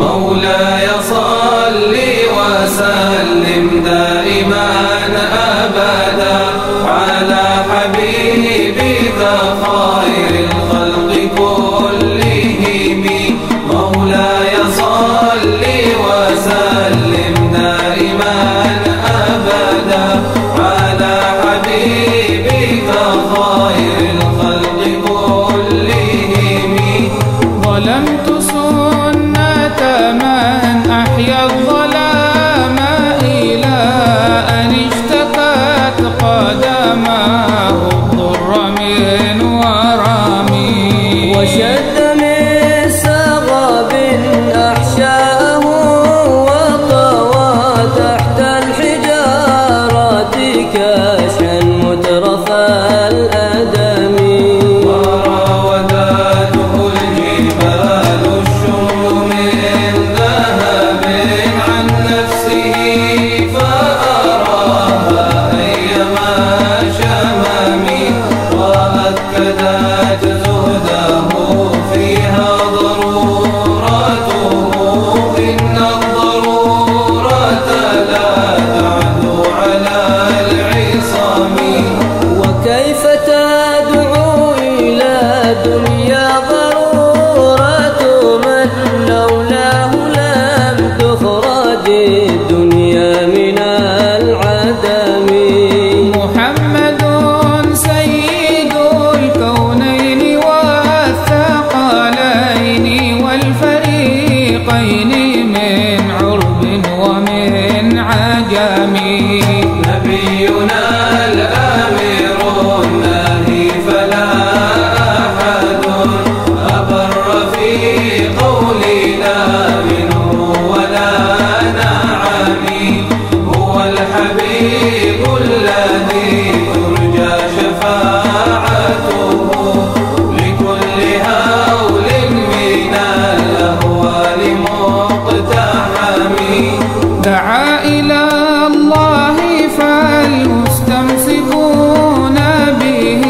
مولاي صل وسلم دائما أبدا على حبيبك خير الخلق كلهم مولاي صل وسلم دائما أبدا على حبيبك خير الخلق كلهم ظلمت سنة من أحيا الظلام إلى أن اشتكت قدماه الضر من ورامي وشد من سغب أحشاه وطوى تحت الحجارة كاشا مترف الأدم وراودته الجبال الشم من ذهب عن نفسه فأراها أيما شمم وأكدت زهده فيها ضرورته إن الضرورة لا تعدو على العصام وكيف تدعو إلى دنيا ضرورة من لولاه لم تخرج الدنيا من العدم محمد سيد الكونين والثقلين والفريقين من عرب ومن عجم نبينا الآمر الناهي فلا أحد أبر في قولنا منه ولا نعم هو الحبيب الذي ترجى شفاعته لكل هول من الأهوال مقتحم دعا إلى الله فالمستمسكون به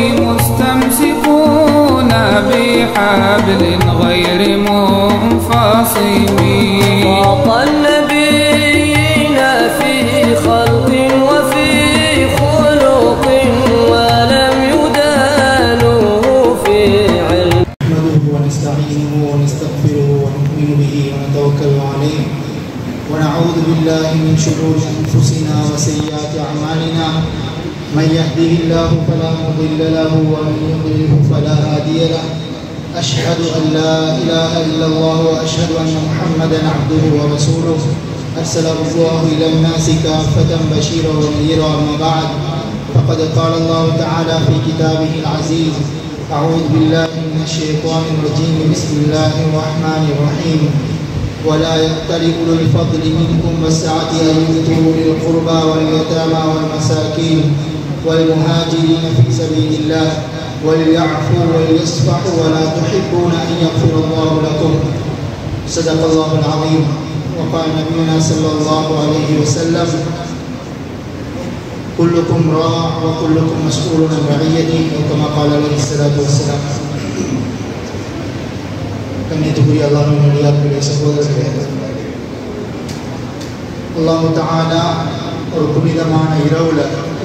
مستمسكون بحبل غير منفصم فاق النبيين في خلق وفي خلق ولم يدانوه في علم نحمده ونستعينه ونستغفره ونؤمن به ونتوكل عليه ونعوذ بالله من شرور انفسنا وسيئات اعمالنا من يهده الله فلا مضل له ومن يضلله فلا هادي له اشهد ان لا اله الا الله واشهد ان محمدا عبده ورسوله ارسله الله الى الناس كافه بشيرا ونذيرا اما بعد فقد قال الله تعالى في كتابه العزيز أعوذ بالله من الشيطان الرجيم بسم الله الرحمن الرحيم ولا يأتل أولو الفضل منكم والسعة أن يؤتوا أولي القربى واليتامى والمساكين والمهاجرين في سبيل الله وليعفوا وليصفحوا ولا تحبون أن يغفر الله لكم صدق الله العظيم وقال نبينا صلى الله عليه وسلم كلكم راع وكلكم مسؤول عن رعيته وكما قال عليه الصلاة والسلام கண்ணியத்துக்குரிய அல்லாஹின் அடியார்களே சகோதரர்களே அல்லாஹு தஆலா ஒரு புனிதமான இரவுல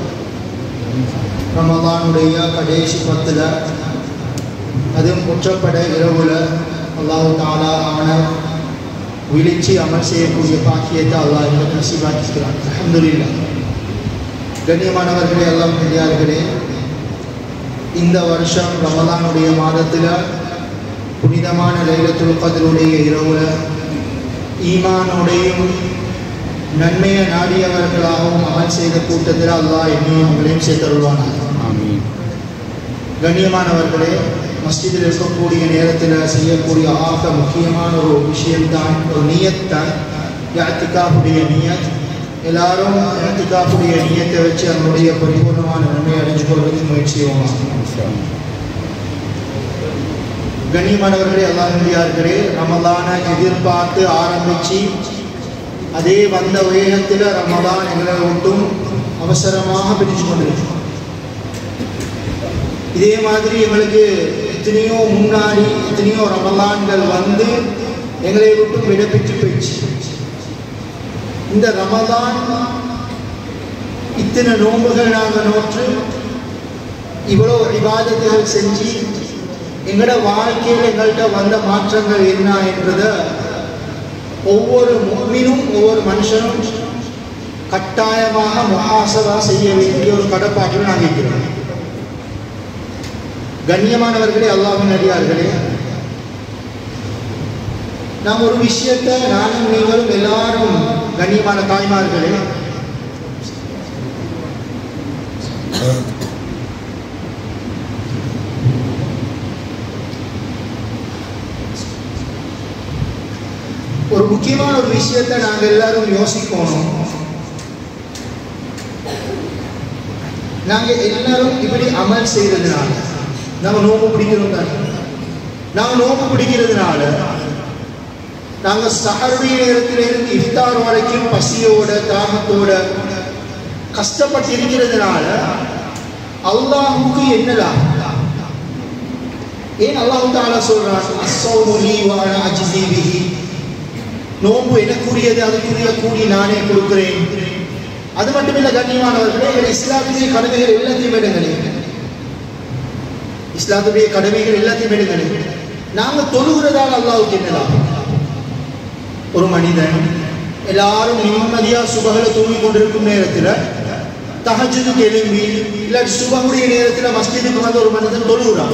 ரமதானுடைய கடைசி பத்தில் அதுவும் குற்றப்பட இரவுல அல்லாஹு தாலா அவனை விழிச்சு அமல் செய்யக்கூடிய பாக்கியத்தை அல்லாஹ் எங்களுக்கு நசீபாக்கிக்கிறான் அல்ஹம்துலில்லாஹ் கண்ணியமானவர்களே எல்லாம் பெரியார்களே இந்த வருஷம் ரமலானுடைய மாதத்தில் புனிதமான லைலத்துல் கதருடைய இரவுல ஈமானோடையும் நன்மையை நாடியவர்களாகவும் அமல் செய்த கூட்டத்தில் அல்லாஹ் என்னையும் உங்களையும் சேர்த்தருள்வானாக கண்ணியமானவர்களே மஸ்ஜிதில் இருக்கக்கூடிய நேரத்தில் செய்யக்கூடிய ஆக முக்கியமான ஒரு விஷயம்தான் ஒரு நியத்தான் யாத்திகாவுடைய நியத் எல்லாரும் யாத்திகாவுடைய நியத்தை வச்சு அதனுடைய பரிபூர்ணமான நன்மை அடைஞ்சு கொள்வதற்கு முயற்சி செய்வோம் கண்ணியமானவர்களே அல்லாஹியார்களே ரமலான எதிர்பார்த்து ஆரம்பித்து அதே வந்த வேகத்தில் ரமலான் எங்களை விட்டும் அவசரமாக பிரிச்சு கொண்டிருக்கோம் இதே மாதிரி எங்களுக்கு எத்தனையோ முன்னாடி எத்தனையோ ரமலான்கள் வந்து எங்களை விட்டு விடைபெற்று போயிடுச்சு இந்த ரமதான் இத்தனை நோன்புகள் நாங்கள் நோற்று இவ்வளோ விவாதத்துகள் செஞ்சு எங்களோட வாழ்க்கையில் எங்கள்கிட்ட வந்த மாற்றங்கள் என்ன என்றதை ஒவ்வொரு முக்மினும் ஒவ்வொரு மனுஷனும் கட்டாயமாக முகாசதா செய்ய வேண்டிய ஒரு கடப்பாட்டில் நாங்கள் இருக்கிறோம் கண்ணியமானவர்களே அல்லாவின் அடியார்களே நாம் ஒரு விஷயத்தை நானும் நீங்களும் எல்லாரும் கண்ணியமான தாய்மார்களே ஒரு முக்கியமான ஒரு விஷயத்தை நாங்கள் எல்லாரும் யோசிக்கணும் நாங்கள் எல்லாரும் இப்படி அமல் செய்யறதுனால நாங்கள் நோம்பு பிடிக்கிறோம் தானே நாங்கள் நோம்பு பிடிக்கிறதுனால நாங்கள் சஹருடைய நேரத்திலிருந்து இஃப்தார் வரைக்கும் பசியோட தாகத்தோட கஷ்டப்பட்டு இருக்கிறதுனால அல்லாஹுக்கு என்ன லாபம் ஏன் அல்லாஹு தாலா சொல்றான் அஸ்ஸௌமுலி வான அஜ்ஸி பிஹி நோன்பு எனக்குரியது அதுக்குரிய கூலி நானே கொடுக்கிறேன் அது மட்டுமில்ல கண்ணியமானவர்களே எங்கள் இஸ்லாத்துடைய கடமைகள் எல்லாத்தையும் எடுங்களே இஸ்லாத்துடைய கடமைகள் எல்லாத்தையும் எடுங்களே நாங்க தொழுகிறதால அல்லாவுக்கு என்னதான் ஒரு மனிதன் எல்லாரும் நிம்மதியா சுபகல தூங்கி கொண்டிருக்கும் நேரத்தில் தஹஜுக்கு எழும்பி இல்லாட்டி சுபகுடைய நேரத்தில் மஸ்ஜிதுக்கு வந்து ஒரு மனிதன் தொழுகிறான்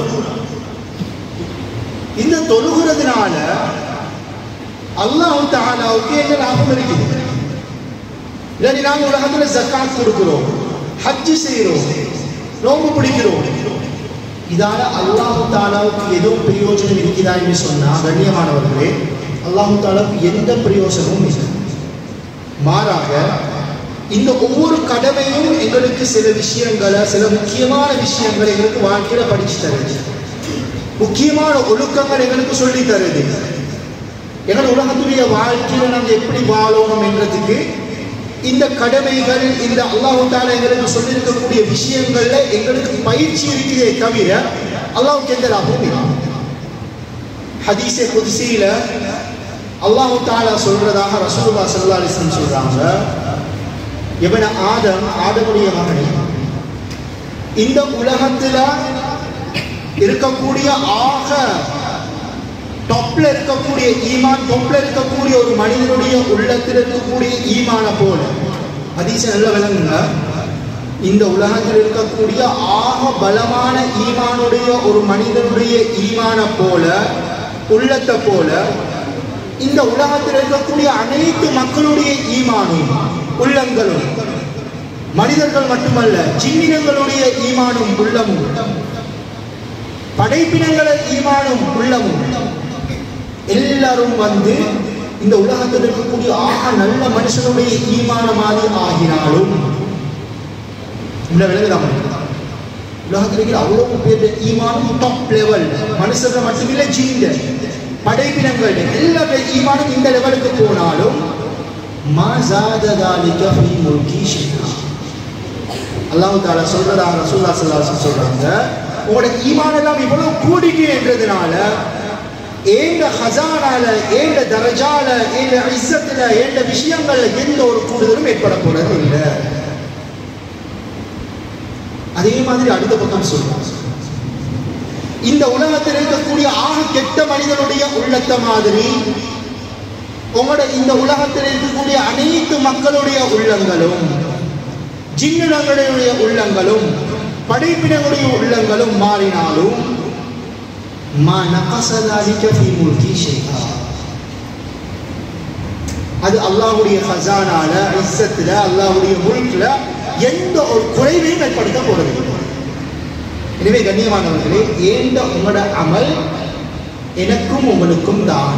இந்த தொழுகிறதுனால அல்லாஹ் தாலாவுக்கு என்ன லாபம் இருக்குது இல்லாட்டி நாங்கள் உலகத்தில் ஜக்காத் கொடுக்கிறோம் ஹஜ்ஜு செய்கிறோம் நோம்பு பிடிக்கிறோம் இதால அல்லாஹு தாலாவுக்கு ஏதோ பிரயோஜனம் இருக்கிறதா என்று சொன்னா கண்ணியமானவர்களே அல்லாஹு தாலாவுக்கு எந்த பிரயோஜனமும் இல்லை மாறாக இந்த ஒவ்வொரு கடமையும் எங்களுக்கு சில விஷயங்களை சில முக்கியமான விஷயங்களை எங்களுக்கு வாழ்க்கையில படிச்சு தருது முக்கியமான ஒழுக்கங்கள் எங்களுக்கு சொல்லி தருது எங்கள் உலகத்துடைய வாழ்க்கையில நாங்கள் எப்படி வாழணும் என்றதுக்கு இந்த கடமைகள் இந்த அல்லாஹு தாலா எங்களுக்கு சொல்லியிருக்கக்கூடிய விஷயங்கள்ல எங்களுக்கு பயிற்சி இருக்கிறதே தவிர அல்லாஹுக்கு எந்த லாபமும் இல்லை ஹதீஸே குதிசியில அல்லாஹு தாலா சொல்றதாக ரசூலுல்லா ஸல்லல்லாஹு அலைஹி வஸல்லம் சொல்றாங்க இவன ஆதம் ஆதமுடைய மகனே இந்த உலகத்துல இருக்கக்கூடிய ஆக டாப்ல இருக்கக்கூடிய ஈமான் டொப்ல இருக்கக்கூடிய ஒரு மனிதனுடைய உள்ளத்தில் இருக்கக்கூடிய ஈமான போல அதிச நல்ல விளங்குங்க இந்த உலகத்தில் இருக்கக்கூடிய ஆக பலமான ஈமானுடைய ஒரு மனிதனுடைய ஈமான போல உள்ளத்தை போல இந்த உலகத்தில் இருக்கக்கூடிய அனைத்து மக்களுடைய ஈமானும் உள்ளங்களும் மனிதர்கள் மட்டுமல்ல ஜின்னினங்களுடைய ஈமானும் உள்ளமும் படைப்பினங்கள ஈமானும் உள்ளமும் எல்லாரும் வந்து இந்த உலகத்தில் இருக்கக்கூடிய ஆக நல்ல மனுஷனுடைய ஈமான மாதிரி ஆகினாலும் இந்த விலங்குதான் உலகத்தில் இருக்கிற அவ்வளவு பேர் ஈமானும் டாப் லெவல் மனுஷர்கள் மட்டுமில்லை ஜீந்த படைப்பினங்கள் எல்லா ஈமானும் இந்த லெவலுக்கு போனாலும் அல்லாஹு தாலா சொல்றதா ரசூல்லா சல்லாஹ் சொல்றாங்க உங்களோட ஈமான் எல்லாம் இவ்வளவு கூடிக்கு என்றதுனால ஏண்ட ஹசானால ஏண்ட தரஜால ஏண்ட இஸ்ஸத்துல ஏண்ட விஷயங்கள்ல எந்த ஒரு கூடுதலும் ஏற்பட போறது இல்லை அதே மாதிரி அடுத்த பக்கம் சொல்றாங்க இந்த உலகத்தில் இருக்கக்கூடிய ஆக கெட்ட மனிதனுடைய உள்ளத்தை மாதிரி உங்களோட இந்த உலகத்தில் இருக்கக்கூடிய அனைத்து மக்களுடைய உள்ளங்களும் ஜின்னிடங்களுடைய உள்ளங்களுடைய படைப்பினங்களுடைய உள்ளங்களும் மாறினாலும் மா நகசலாலிக்க ஃபீ முல்கி ஷைஆ அது அல்லாஹ்வுடைய ஹசானால இஸ்ஸத்துல அல்லாஹ்வுடைய முல்க்ல எந்த ஒரு குறைவையும் ஏற்படுத்த போறது இல்லை. எனவே கண்ணியமானவர்களே ஏண்ட உங்களோட அமல் எனக்கும் உங்களுக்கும் தான்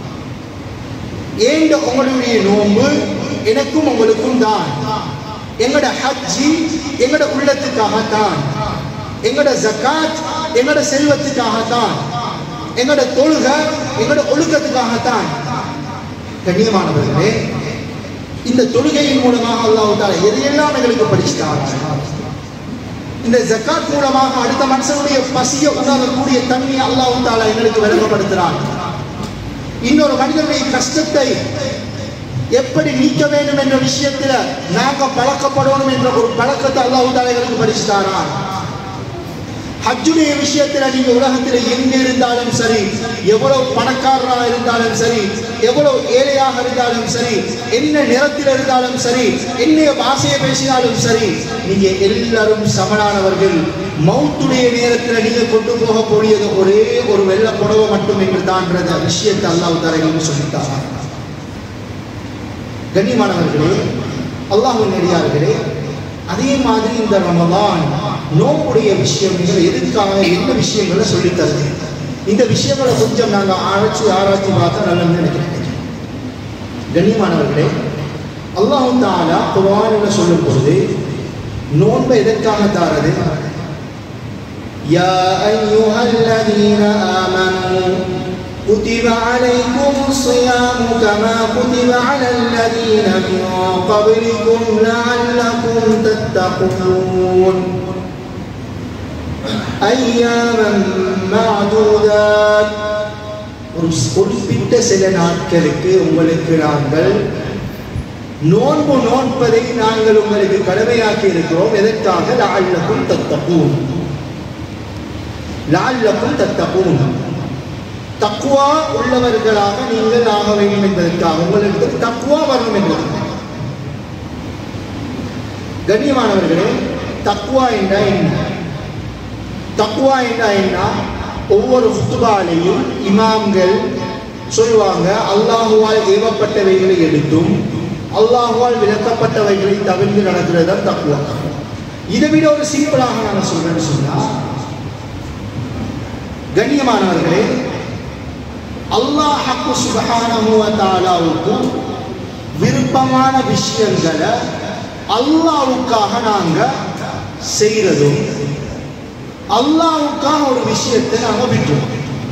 ஏண்ட உங்களுடைய நோன்பு எனக்கும் உங்களுக்கும் தான் எங்களோட ஹஜ்ஜி எங்களோட உள்ளத்துக்காகத்தான் எங்களோட ஜக்காத் எங்களோட செல்வத்துக்காகத்தான் எங்களோட தொழுகை எங்களோட ஒழுக்கத்துக்காகத்தான் கண்ணியமானவர்களே இந்த தொழுகையின் மூலமாக அல்லாஹ் தாலா எதையெல்லாம் எங்களுக்கு படிச்சுட்டாங்க இந்த ஜக்காத் மூலமாக அடுத்த மனுஷனுடைய பசிய உணரக்கூடிய தன்மையை அல்லாஹ் தாலா எங்களுக்கு விளங்கப்படுத்துறான் இன்னொரு மனிதனுடைய கஷ்டத்தை எப்படி நீக்க வேண்டும் என்ற விஷயத்துல நாங்க பழக்கப்படணும் என்ற ஒரு பழக்கத்தை அல்லாஹ் தலைவருக்கு படிச்சுட்டாரான் ஹஜ்ஜுடைய விஷயத்துல நீங்க உலகத்துல எங்க இருந்தாலும் சரி எவ்வளவு பணக்காரராக இருந்தாலும் சரி எவ்வளவு ஏழையாக இருந்தாலும் சரி என்ன நிறத்தில் இருந்தாலும் சரி என்ன பாஷையை பேசினாலும் சரி நீங்க எல்லாரும் சமனானவர்கள் மௌத்துடைய நேரத்துல நீங்க கொண்டு போகக்கூடியது ஒரே ஒரு வெள்ள புடவை மட்டும் என்று தான்றத விஷயத்தை அல்லாஹ் தலைவருக்கு சொல்லித்தாரா கண்ணியமானவர்களே அல்லாஹின் நெறியார்களே அதே மாதிரி இந்த ரமதான் நோம்புடைய விஷயங்கள் எதுக்காக என்ன விஷயங்களை சொல்லித் தருது இந்த விஷயங்களை கொஞ்சம் நாங்கள் ஆராய்ச்சி ஆராய்ச்சி பார்த்தா நல்லதுன்னு நினைக்கிறேன் கண்ணியமானவர்களே அல்லாஹு தாலா குர்ஆனில் சொல்லும் பொழுது நோன்பை எதற்காக தாரது يا أيها الذين آمنوا كتب عليكم الصيام كما كتب على الذين من قبلكم لعلكم تتقون أياما معدودات ஒரு குறிப்பிட்ட சில நாட்களுக்கு உங்களுக்கு நாங்கள் நோன்பு நோன்பதை நாங்கள் உங்களுக்கு கடமையாக்கி இருக்கிறோம் எதற்காக லால்லக்கும் தத்தப்பூன் லால்லக்கும் தத்தப்பூன் தக்குவா உள்ளவர்களாக நீங்கள் ஆக வேண்டும் என்பதற்காக உங்களுக்கு தக்குவா வரணும் என்பது கண்ணியமானவர்களே தக்குவா என்றா என்ன தக்குவா என்றா என்ன ஒவ்வொரு ஃபுத்துபாலையும் இமாம்கள் சொல்லுவாங்க அல்லாஹுவால் ஏவப்பட்டவைகளை எடுத்தும் அல்லாஹுவால் விளக்கப்பட்டவைகளை தவிர்த்து நடக்கிறது தான் தக்குவா இதை விட ஒரு சிம்பிளாக நான் சொல்றேன்னு சொன்னா கண்ணியமானவர்களே அல்லாஹு சுபஹானஹு வ தஆலாவுக்கு விருப்பமான விஷயங்களை அல்லாஹ்வுக்காக நாங்க செய்யறதும் அல்லாஹ்வுக்காக ஒரு விஷயத்தை நாங்க விட்டுறோம்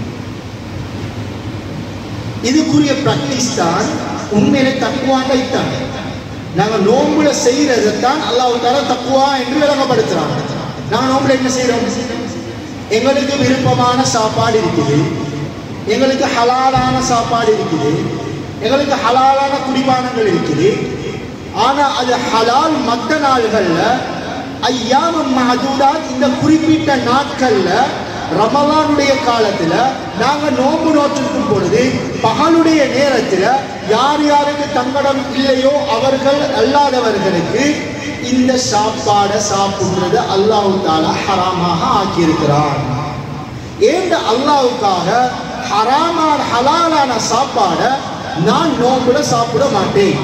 இதுக்குரிய பிராக்டிஸ் தான் உண்மையிலே தக்குவாங்க இத்தான் நாங்க நோம்புல செய்யறதைத்தான் அல்லாஹ் தாலா தக்குவா என்று விளங்கப்படுத்துறாங்க நாங்க நோம்புல என்ன செய்யறோம் எங்களுக்கு விருப்பமான சாப்பாடு இருக்குது எங்களுக்கு ஹலாலான சாப்பாடு இருக்குது எங்களுக்கு ஹலாலான குடிபானங்கள் இருக்குது ஆனா அது ஹலால் மற்ற நாள்கள்ல ஐயாமம் மஹதூதாத் இந்த குறிப்பிட்ட நாட்கள்ல ரமலானுடைய காலத்துல நாங்க நோன்பு நோற்றிருக்கும் பொழுது பகலுடைய நேரத்துல யார் யாருக்கு தங்கடம் இல்லையோ அவர்கள் அல்லாதவர்களுக்கு இந்த சாப்பாடை சாப்பிடுறது அல்லாஹு தாலா ஹராமாக ஆக்கியிருக்கிறான் ஏந்த அல்லாவுக்காக ஹராமான ஹலாலான சாப்பாடை நான் நோம்புல சாப்பிட மாட்டேன்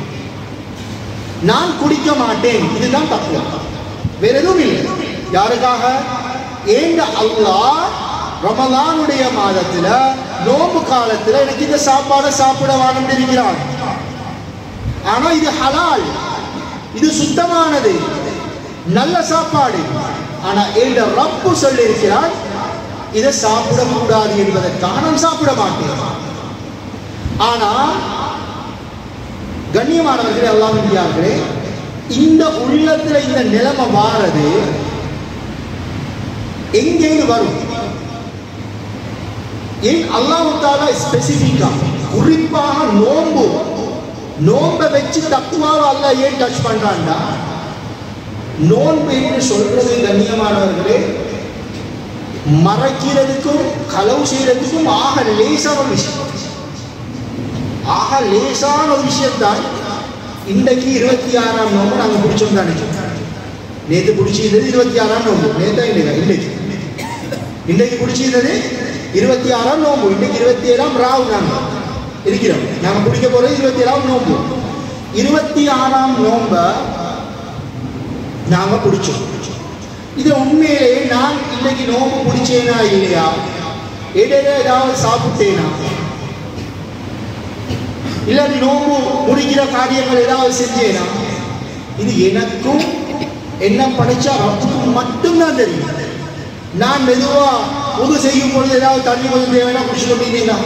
நான் குடிக்க மாட்டேன் இதுதான் தப்பு வேற எதுவும் இல்லை யாருக்காக ஏந்த அல்லாஹ் ரமலானுடைய மாதத்துல நோம்பு காலத்துல எனக்கு இந்த சாப்பாடை சாப்பிட வானம் இருக்கிறான் ஆனா இது ஹலால் இது சுத்தமானது நல்ல சாப்பாடு ஆனா என்ற ரப்பு சொல்லி இருக்கிறான் இதை சாப்பிடக்கூடாது என்பதற்காக நான் சாப்பிட மாட்டேன் ஆனா கண்ணியமானவர்களே எல்லாம் இந்தியார்களே இந்த உள்ளத்துல இந்த நிலைமை மாறது எங்கேயும் வரும் ஏன் அல்லாஹால ஸ்பெசிபிக்கா குறிப்பாக நோம்பு நோன்பை வச்சு தக்குவாவை அல்ல ஏன் டச் பண்றான்டா நோன்பு என்று சொல்றது கண்ணியமானவர்களே மறைக்கிறதுக்கும் களவு செய்யறதுக்கும் ஆக லேசான ஒரு விஷயம் ஆக லேசான ஒரு விஷயம் தான் இன்றைக்கு இருபத்தி ஆறாம் நோம்பு நாங்கள் பிடிச்சோம் தானே நேற்று பிடிச்சிருந்தது இருபத்தி ஆறாம் நோம்பு நேத்தா இல்லையா இன்னைக்கு இன்றைக்கு பிடிச்சிருந்தது இருபத்தி ஆறாம் நோம்பு இன்னைக்கு இருபத்தி ஏழாம் ராவ் நாங்கள் இருக்கிறோம் நாங்கள் பிடிக்க போறது இருபத்தி ஏழாம் நோம்பு இருபத்தி ஆறாம் நோம்ப நாங்கள் பிடிச்சோம் இது உண்மையிலே நான் இன்னைக்கு நோம்பு பிடிச்சேனா இல்லையா இடையில ஏதாவது சாப்பிட்டேனா இல்லாட்டி நோம்பு முடிக்கிற காரியங்கள் ஏதாவது செஞ்சேனா இது எனக்கும் என்ன படைச்சா ரப்புக்கும் மட்டும்தான் தெரியும் நான் மெதுவா உது செய்யும் பொழுது ஏதாவது தண்ணி கொஞ்சம் தேவைன்னா குடிச்சுட்டு போயிருந்தீங்களா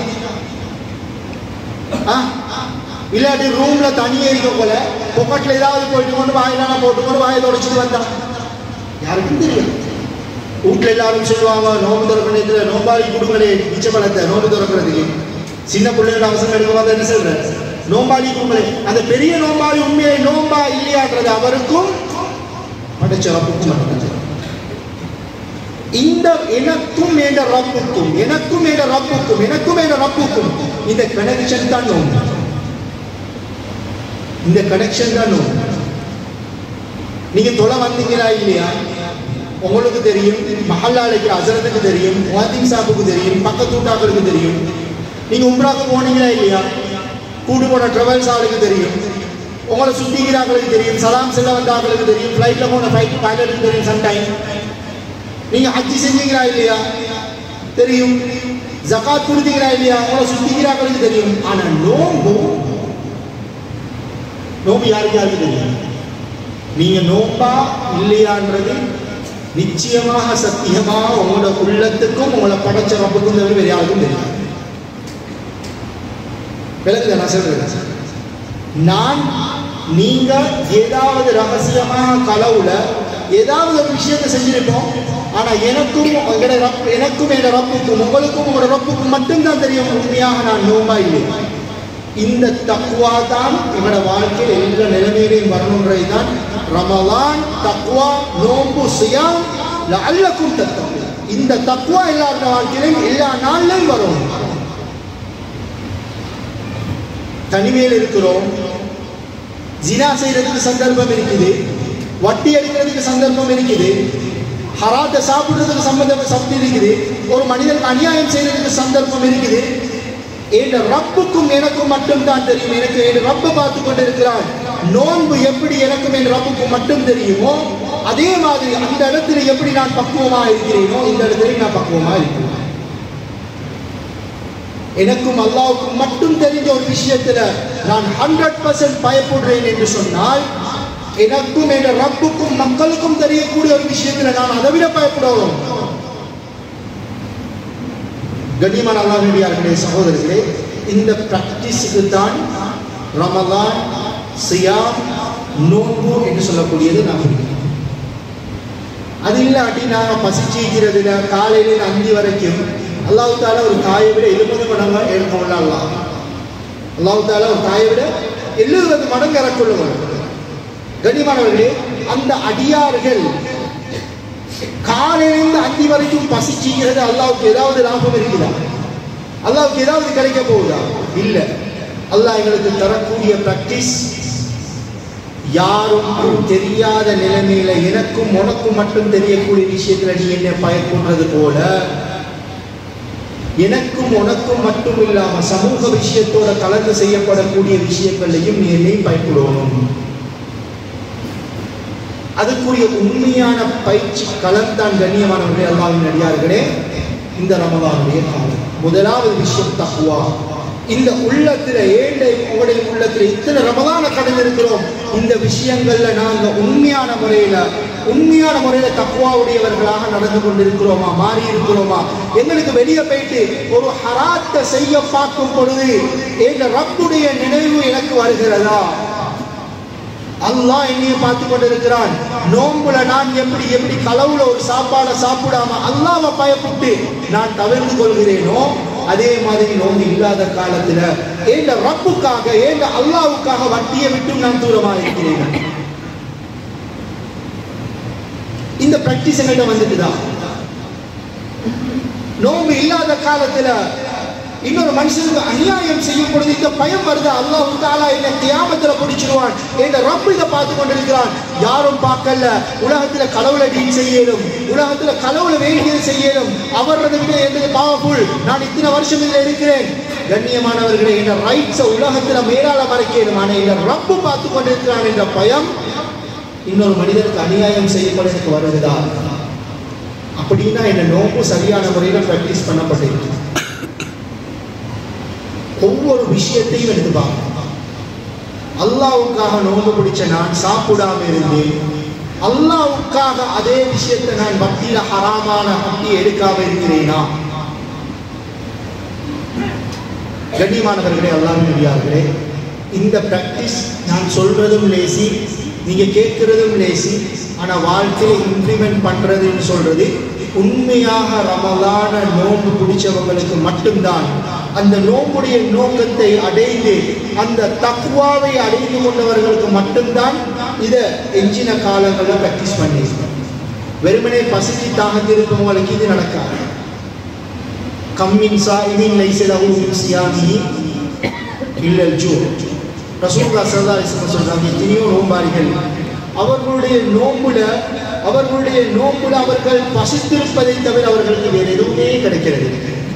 ஆ? இல்லாட்டி ரூம்ல தனியே இருக்க போல பொக்கெட்ல ஏதாவது போயிட்டு கொண்டு வாயிலான போட்டு கொண்டு வாயை தொடச்சிட்டு வந்தா யாருக்கும் தெரியும் வீட்டுல எல்லாரும் சொல்லுவாங்க நோம்பு திறக்கிற நேரத்துல நோம்பாளி கொடுங்களே மிச்ச பழத்தை நோம்பு திறக்கிறதுக்கு சின்ன பிள்ளைகளோட அவசரம் எடுக்க பார்த்தா என்ன சொல்றேன் நோம்பாளி உங்களை அந்த பெரிய நோம்பாளி உண்மையை நோம்பா இல்லையான்றது அவருக்கும் படைச்ச ரப்புக்கும் மட்டும்தான் இந்த எனக்கும் என்ற ரப்புக்கும் எனக்கும் என்ற ரப்புக்கும் எனக்கும் என்ற ரப்புக்கும் இந்த கனெக்ஷன் தான் நோம்பு இந்த கனெக்ஷன் தான் நோம்பு நீங்க தொலை வந்தீங்களா இல்லையா உங்களுக்கு தெரியும் மஹல்லாலைக்கு அசரத்துக்கு தெரியும் வாத்திங் சாப்புக்கு தெரியும் பக்கத்து வீட்டாக்களுக்கு தெரியும் நீங்க உம்ராக்கு போனீங்களா இல்லையா கூடு போன டிராவல்ஸ் ஆளுக்கு தெரியும் உங்களை சுத்திக்கிறாங்களுக்கு தெரியும் சலாம் செல்ல வந்த ஆளுக்கு தெரியும் ஃப்ளைட்ல போன ஃப்ளைட் பைலட்டுக்கு தெரியும் சம்டைம் நீங்க ஹஜ்ஜி செஞ்சீங்களா இல்லையா தெரியும் ஜகாத் கொடுத்தீங்களா இல்லையா உங்களை சுத்திக்கிறாங்களுக்கு தெரியும் ஆனா நோம்பு நோம்பு யாருக்கு யாருக்கு தெரியும் நீங்க நோம்பா இல்லையான்றது நிச்சயமாக சத்தியமாக உங்களோட உள்ளத்துக்கும் உங்களை படைச்ச ரப்புக்கும் தவிர வேற யாருக்கும் தெரியும் விளக்குதா நான் சொல்றேன் நான் நீங்க ஏதாவது ரகசியமாக களவுல ஏதாவது ஒரு விஷயத்தை செஞ்சிருப்போம் ஆனா எனக்கும் உங்களோட ரப் எனக்கும் என் ரப்புக்கும் உங்களுக்கும் உங்களோட ரப்புக்கும் மட்டும்தான் தெரியும் உண்மையாக நான் நோம்பா இல்லை இந்த தக்குவா தான் எங்களோட வாழ்க்கையில் எல்லா நிலைமையிலையும் வரணுன்றது தான் ரமலான் தக்குவா நோம்பு சுயம் அல்லக்கும் தத்துவம் இந்த தக்குவா எல்லாரோட வாழ்க்கையிலும் எல்லா நாள்லையும் வரும் தனிமையில் இருக்கிறோம் ஜினா செய்யறதுக்கு சந்தர்ப்பம் இருக்குது வட்டி எடுக்கிறதுக்கு சந்தர்ப்பம் இருக்குது ஹராத்தை சாப்பிடுறதுக்கு சம்பந்தம் சக்தி இருக்குது ஒரு மனிதனுக்கு அநியாயம் செய்யறதுக்கு சந்தர்ப்பம் இருக்குது என் ரப்புக்கும் எனக்கும் மட்டும் தான் தெரியும் எனக்கு என் ரப்பை பார்த்து கொண்டு இருக்கிறான் நோன்பு எப்படி எனக்கும் என் ரப்புக்கும் மட்டும் தெரியுமோ அதே மாதிரி அந்த இடத்துல எப்படி நான் பக்குவமா இருக்கிறேனோ இந்த இடத்துல நான் பக்குவமா இருக்கிறேன் எனக்கும் அல்லாவுக்கும் மட்டும் தெரிஞ்ச ஒரு விஷயத்துல நான் ஹண்ட்ரட் பர்சன்ட் பயப்படுறேன் என்று சொன்னால் எனக்கும் என் ரப்புக்கும் மக்களுக்கும் தெரியக்கூடிய ஒரு விஷயத்துல நான் அதை விட பயப்படுவோம் கண்ணியமான அல்லாஹியார்களே சகோதரர்களே இந்த பிராக்டிஸுக்கு தான் ரமலான் சியாம் நோன்பு என்று சொல்லக்கூடியது நான் பிடிக்கிறேன் அது இல்லாட்டி நாங்கள் பசிச்சிக்கிறதுல காலையில அந்தி வரைக்கும் அல்லாஹு தாலா ஒரு தாயை விட எழுபது மடங்கு ஏற்கொள்ளலாம் அல்லாஹு தாலா ஒரு தாயை விட எழுபது மடங்கு இறக்கொள்ளுவார் கண்ணியமானவர்களே அந்த அடியார்கள் காலையிலிருந்து அந்தி வரைக்கும் பசிச்சுகிறது அல்லாவுக்கு ஏதாவது லாபம் இருக்குதா அல்லாவுக்கு ஏதாவது கிடைக்க போகுதா இல்ல அல்லாஹ் எங்களுக்கு தரக்கூடிய பிராக்டிஸ் யாரும் தெரியாத நிலைமையில எனக்கும் உனக்கும் மட்டும் தெரியக்கூடிய விஷயத்துல நீ என்ன பயப்படுறது போல எனக்கும் உனக்கும் மட்டும் இல்லாம சமூக விஷயத்தோட கலந்து செய்யப்படக்கூடிய விஷயங்களையும் நீ என்னை பயப்படணும் அதுக்குரிய உண்மையான பயிற்சி கலந்தான் கண்ணியமானவர்களே அல்லாவின் அடியார்களே இந்த ரமலானுடைய காலம் முதலாவது விஷயம் தக்குவா இந்த உள்ளத்துல ஏழை உங்களுடைய உள்ளத்துல இத்தனை ரமலான கடந்து இருக்கிறோம் இந்த விஷயங்கள்ல நாங்க உண்மையான முறையில உண்மையான முறையில தக்குவாவுடையவர்களாக நடந்து கொண்டிருக்கிறோமா மாறி இருக்கிறோமா எங்களுக்கு வெளியே போயிட்டு ஒரு ஹராத்தை செய்ய பார்க்கும் பொழுது எங்க ரப்புடைய நினைவு எனக்கு வருகிறதா அல்லாஹ் என்னைய பார்த்து கொண்டிருக்கிறான் நோம்புல நான் எப்படி எப்படி களவுல ஒரு சாப்பாடை சாப்பிடாம அல்லாவை பயப்பட்டு நான் தவிர்த்து கொள்கிறேனோ அதே மாதிரி நோம்பு இல்லாத காலத்துல ஏங்க ரப்புக்காக ஏங்க அல்லாவுக்காக வட்டியை விட்டு நான் தூரமா இருக்கிறேன் இந்த பிராக்டிஸ் எங்கள்கிட்ட வந்துட்டுதான் நோம்பு இல்லாத காலத்துல இன்னொரு மனுஷனுக்கு அநியாயம் செய்யும் பொழுது இந்த பயம் வருது அல்லாஹ் தாலா என்ன கியாமத்துல பிடிச்சிருவான் என்ற ரப்பு இதை பார்த்து கொண்டிருக்கிறான் யாரும் பார்க்கல உலகத்துல கடவுளை டீல் செய்யலும் உலகத்துல கடவுளை வேண்டியது செய்யலும் அவரதை விட என்னது பவர்ஃபுல் நான் இத்தனை வருஷம் இதுல இருக்கிறேன் கண்ணியமானவர்களே என்ற ரைட்ஸை உலகத்துல மேலால மறைக்கணும் ஆனா இந்த ரப்பு பார்த்து கொண்டிருக்கிறான் என்ற பயம் இன்னொரு மனிதனுக்கு அநியாயம் செய்யப்பட எனக்கு வருகிறதா அப்படின்னா என்ன நோக்கு சரியான முறையில் ப்ராக்டிஸ் பண்ணப்பட்டிருக்கு ஒவ்வொரு விஷயத்தையும் எடுத்து பார்க்கணும் அல்லாவுக்காக நோம்பு பிடிச்ச நான் சாப்பிடாம இருந்தேன் அல்லாவுக்காக அதே விஷயத்தை நான் பக்தியில ஹராமான பக்தி எடுக்காம இருக்கிறேனா கண்ணியமானவர்களே அல்லாஹ் நபியார்களே இந்த பிராக்டிஸ் நான் சொல்றதும் லேசி நீங்க கேட்கறதும் லேசி ஆனா வாழ்க்கையை இம்ப்ளிமெண்ட் பண்றதுன்னு சொல்றது உண்மையாக ரமலான நோன்பு பிடிச்சவங்களுக்கு மட்டும்தான் அந்த நோம்புடைய நோக்கத்தை அடைந்து அந்த தக்குவாவை அடைந்து கொண்டவர்களுக்கு மட்டும்தான் இதை எஞ்சின காலங்களில் ப்ராக்டிஸ் பண்ணி வெறுமனே பசிக்கு தாகத்திருப்பவங்களுக்கு இது நடக்காது கம்மின் சாயிமின் லைசிலஹு மின் சியாமிஹி இல்லல் ஜூ ரசூலுல்லாஹ் ஸல்லல்லாஹு அலைஹி வஸல்லம் சொல்றாங்க எத்தனையோ நோம்பாளிகள் அவர்களுடைய நோம்புல அவர்களுடைய நோம்புல அவர்கள் பசித்திருப்பதை தவிர அவர்களுக்கு வேறு எதுவுமே கிடைக்கிறது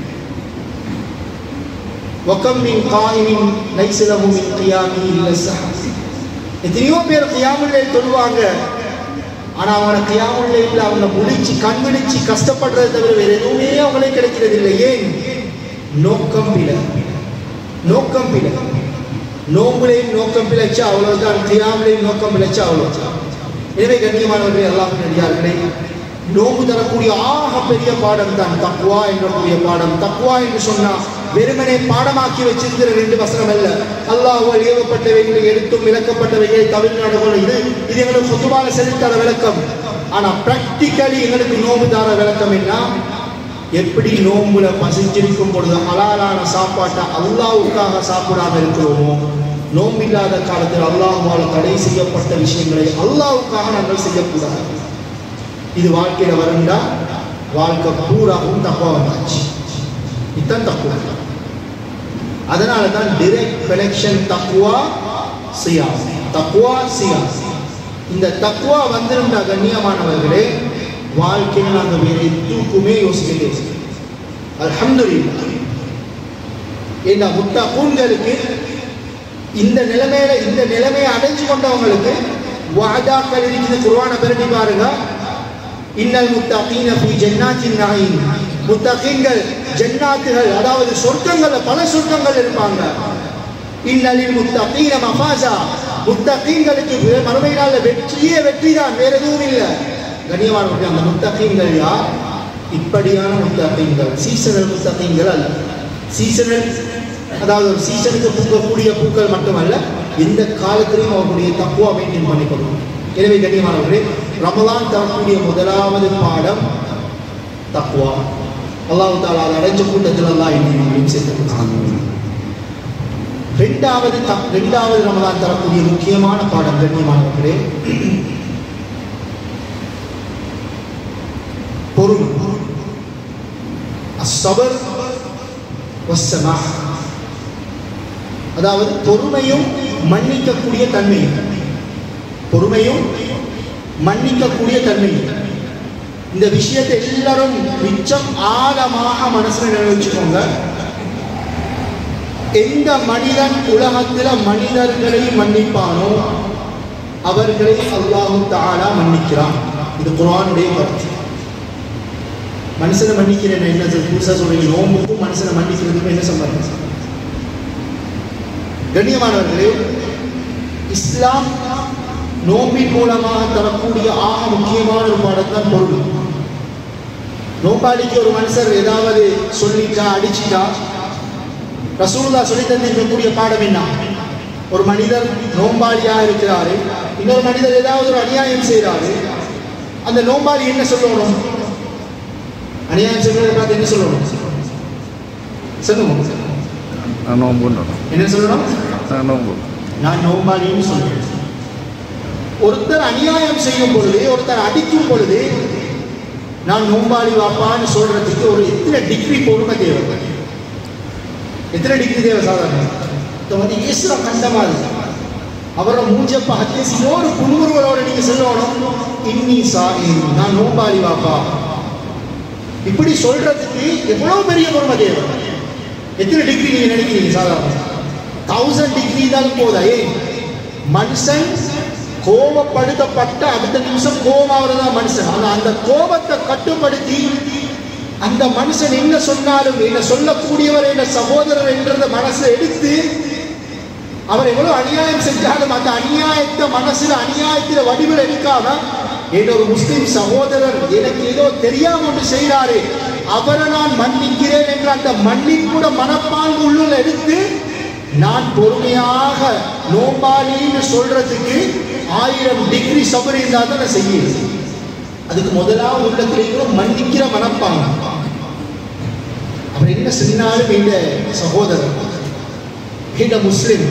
وكم من قائم ليس له من قيامه الا السحر எத்தனையோ பேர் கியாமுல்லை தொழுவாங்க ஆனா அவனை கியாமுல்லை இல்ல அவங்க முடிச்சு கண் விழிச்சு கஷ்டப்படுறதை தவிர வேற எதுவுமே அவங்களே கிடைக்கிறது இல்லை ஏன் நோக்கம் பிழை நோக்கம் பிழை நோம்புலையும் நோக்கம் பிழைச்சா அவ்வளவுதான் கியாமுலையும் நோக்கம் பிழைச்சா அவ்வளவுதான் எனவே கண்ணியமானவர்களே எல்லாம் நடிகார்களே நோம்பு தரக்கூடிய ஆக பெரிய பாடம் தான் தக்குவா என்றக்கூடிய பாடம் தக்குவா என்று சொன்னா வெறுமனே பாடமாக்கி வச்சிருக்கிற ரெண்டு வசனம் அல்ல அல்லாஹ்வால் ஏவப்பட்டவைகளை எடுத்தும் விளக்கப்பட்டவைகளை தவிர நடக்கும் இது இது எங்களுக்கு பொதுவான செலுத்தாத விளக்கம் ஆனா பிராக்டிக்கலி எங்களுக்கு நோம்பு தார விளக்கம் என்ன எப்படி நோம்புல பசிச்சிருக்கும் பொழுது ஹலாலான சாப்பாட்டை அல்லாவுக்காக சாப்பிடாம இருக்கிறோமோ நோம்பில்லாத காலத்தில் அல்லாஹ்வால் தடை செய்யப்பட்ட விஷயங்களை அல்லாவுக்காக நாங்கள் செய்யக்கூடாது இது வாழ்க்கையில வருண்டா வாழ்க்கை பூராவும் தப்பா வந்தாச்சு இதுதான் தக்குவா அதனால தான் டிரெக்ட் கனெக்ஷன் தக்குவா சியா தக்குவா சியா இந்த தக்குவா வந்திருந்தா கண்ணியமானவர்களே வாழ்க்கையில் நாங்கள் வேற எதுக்குமே யோசிக்க அல்ஹம்துலில்லாஹ் இந்த முத்தகூன்களுக்கு இந்த நிலைமையில இந்த நிலைமையை அடைஞ்சு கொண்டவங்களுக்கு வாதாக்கள் இருக்குது குர்ஆனை பிரட்டி பாருங்க இன்னல் முத்தகீன ஃபீ ஜன்னாத்தின் நஈம் முத்தகீன்கள் ஜன்னாத்துகள் அதாவது சொர்க்கங்கள்ல பல சொர்க்கங்கள் இருப்பாங்க இன்னலில் முத்தகீன மஃபாஸா முத்தகீன்களுக்கு மறுமை நாள்ல வெற்றியே வெற்றி தான் வேற எதுவும் இல்லை கண்ணியமானவர்கள் அந்த முத்தகீன்கள் யார் இப்படியான முத்தகீன்கள் சீசனல் முத்தகீன்கள் அல்ல சீசனல் அதாவது ஒரு சீசனுக்கு பூக்கக்கூடிய பூக்கள் மட்டுமல்ல எந்த காலத்திலையும் அவர்களுடைய தக்குவா மெயின்டைன் பண்ணிக்கொள்ளும் எனவே கண்ணியமானவர்களே ரமலான் தரக்கூடிய முதலாவது பாடம் தக்குவா அல்லாஹ் தாலா அதை அடைஞ்ச கூட்டத்தில் எல்லாம் இன்னும் சேர்த்து ரெண்டாவது த- ரெண்டாவது ரமலான் தரக்கூடிய முக்கியமான பாடம் கண்ணியமானவர்களே பொறுமை அஸ்ஸபர் வஸ்ஸமா அதாவது பொறுமையும் மன்னிக்கக்கூடிய தன்மையும் பொறுமையும் மன்னிக்கக்கூடிய தன்மையும் இந்த விஷயத்தை எல்லாரும் மிச்சம் ஆழமாக மனசுல நினைச்சுக்கோங்க எந்த மனிதன் உலகத்துல மனிதர்களை மன்னிப்பானோ அவர்களை அல்லாஹு தாலா மன்னிக்கிறான் இது குர்ஆனுடைய கருத்து மனுஷனை மன்னிக்கிறேன் என்ன சொல்~ புதுசா சொல்றீங்க நோம்புக்கும் மனுஷனை மன்னிக்கிறதுக்கும் என்ன சம்பந்தம் கண்ணியமானவர்களே இஸ்லாம் நோம்பின் மூலமாக தரக்கூடிய ஆக முக்கியமான ஒரு பாடம் தான் பொருள் நோம்பாளிக்கு ஒரு மனுஷர் ஏதாவது சொல்லிட்டா அடிச்சிட்டா ரசூலுல்லா சொல்லி தந்திருக்கக்கூடிய பாடம் என்ன ஒரு மனிதர் நோம்பாளியா இருக்கிறாரு இன்னொரு மனிதர் ஏதாவது ஒரு அநியாயம் செய்கிறாரு அந்த நோம்பாளி என்ன சொல்லணும் அநியாயம் செய்கிறத பார்த்து என்ன சொல்லணும் சொல்லுங்க நான் நோம்புன்னு என்ன சொல்லணும் நான் நோம்பு நான் நோம்பாளின்னு சொல்றேன் ஒருத்தர் அநியாயம் செய்யும் பொழுது ஒருத்தர் அடிக்கும் பொழுது நான் நோம்பாளி வாப்பான்னு சொல்றதுக்கு ஒரு எத்தனை டிகிரி பொறுமை தேவை எத்தனை டிகிரி தேவை சாதாரண இப்போ வந்து ஈஸ்வர கண்டமா இருக்கு அவரை மூஞ்ச பார்த்து இன்னொரு புன்முறுவலோட நீங்க சொல்லணும் இன்னி சாமி நான் நோம்பாளி வாப்பா இப்படி சொல்றதுக்கு எவ்வளவு பெரிய பொறுமை தேவை எத்தனை டிகிரி நீங்க நினைக்கிறீங்க சாதாரண தௌசண்ட் டிகிரி தான் போதா ஏன் மனுஷன் கோபப்படுத்தப்பட்ட அடுத்த நிமிஷம் கோபமாவதுதான் தான் மனுஷன் ஆனா அந்த கோபத்தை கட்டுப்படுத்தி அந்த மனுஷன் என்ன சொன்னாலும் என்ன சொல்லக்கூடியவர் என்ன சகோதரர் என்றத மனசுல எடுத்து அவர் எவ்வளவு அநியாயம் செஞ்சாலும் அந்த அநியாயத்தை மனசுல அநியாயத்தில வடிவில் எடுக்காம என்னோட முஸ்லிம் சகோதரர் எனக்கு ஏதோ தெரியாம ஒன்று செய்கிறாரு அவரை நான் மன்னிக்கிறேன் என்ற அந்த மன்னிப்புட மனப்பாங்கு உள்ள எடுத்து நான் பொறுமையாக நோம்பாளின்னு சொல்றதுக்கு ஆயிரம் டிகிரி சபரி இருந்தால் தான் நான் செய்யுது அதுக்கு முதலாவது உள்ளத்தில் இருக்கிற மன்னிக்கிற மனப்பாங்க அவர் என்ன சொன்னாலும் இந்த சகோதரர் இந்த முஸ்லிம்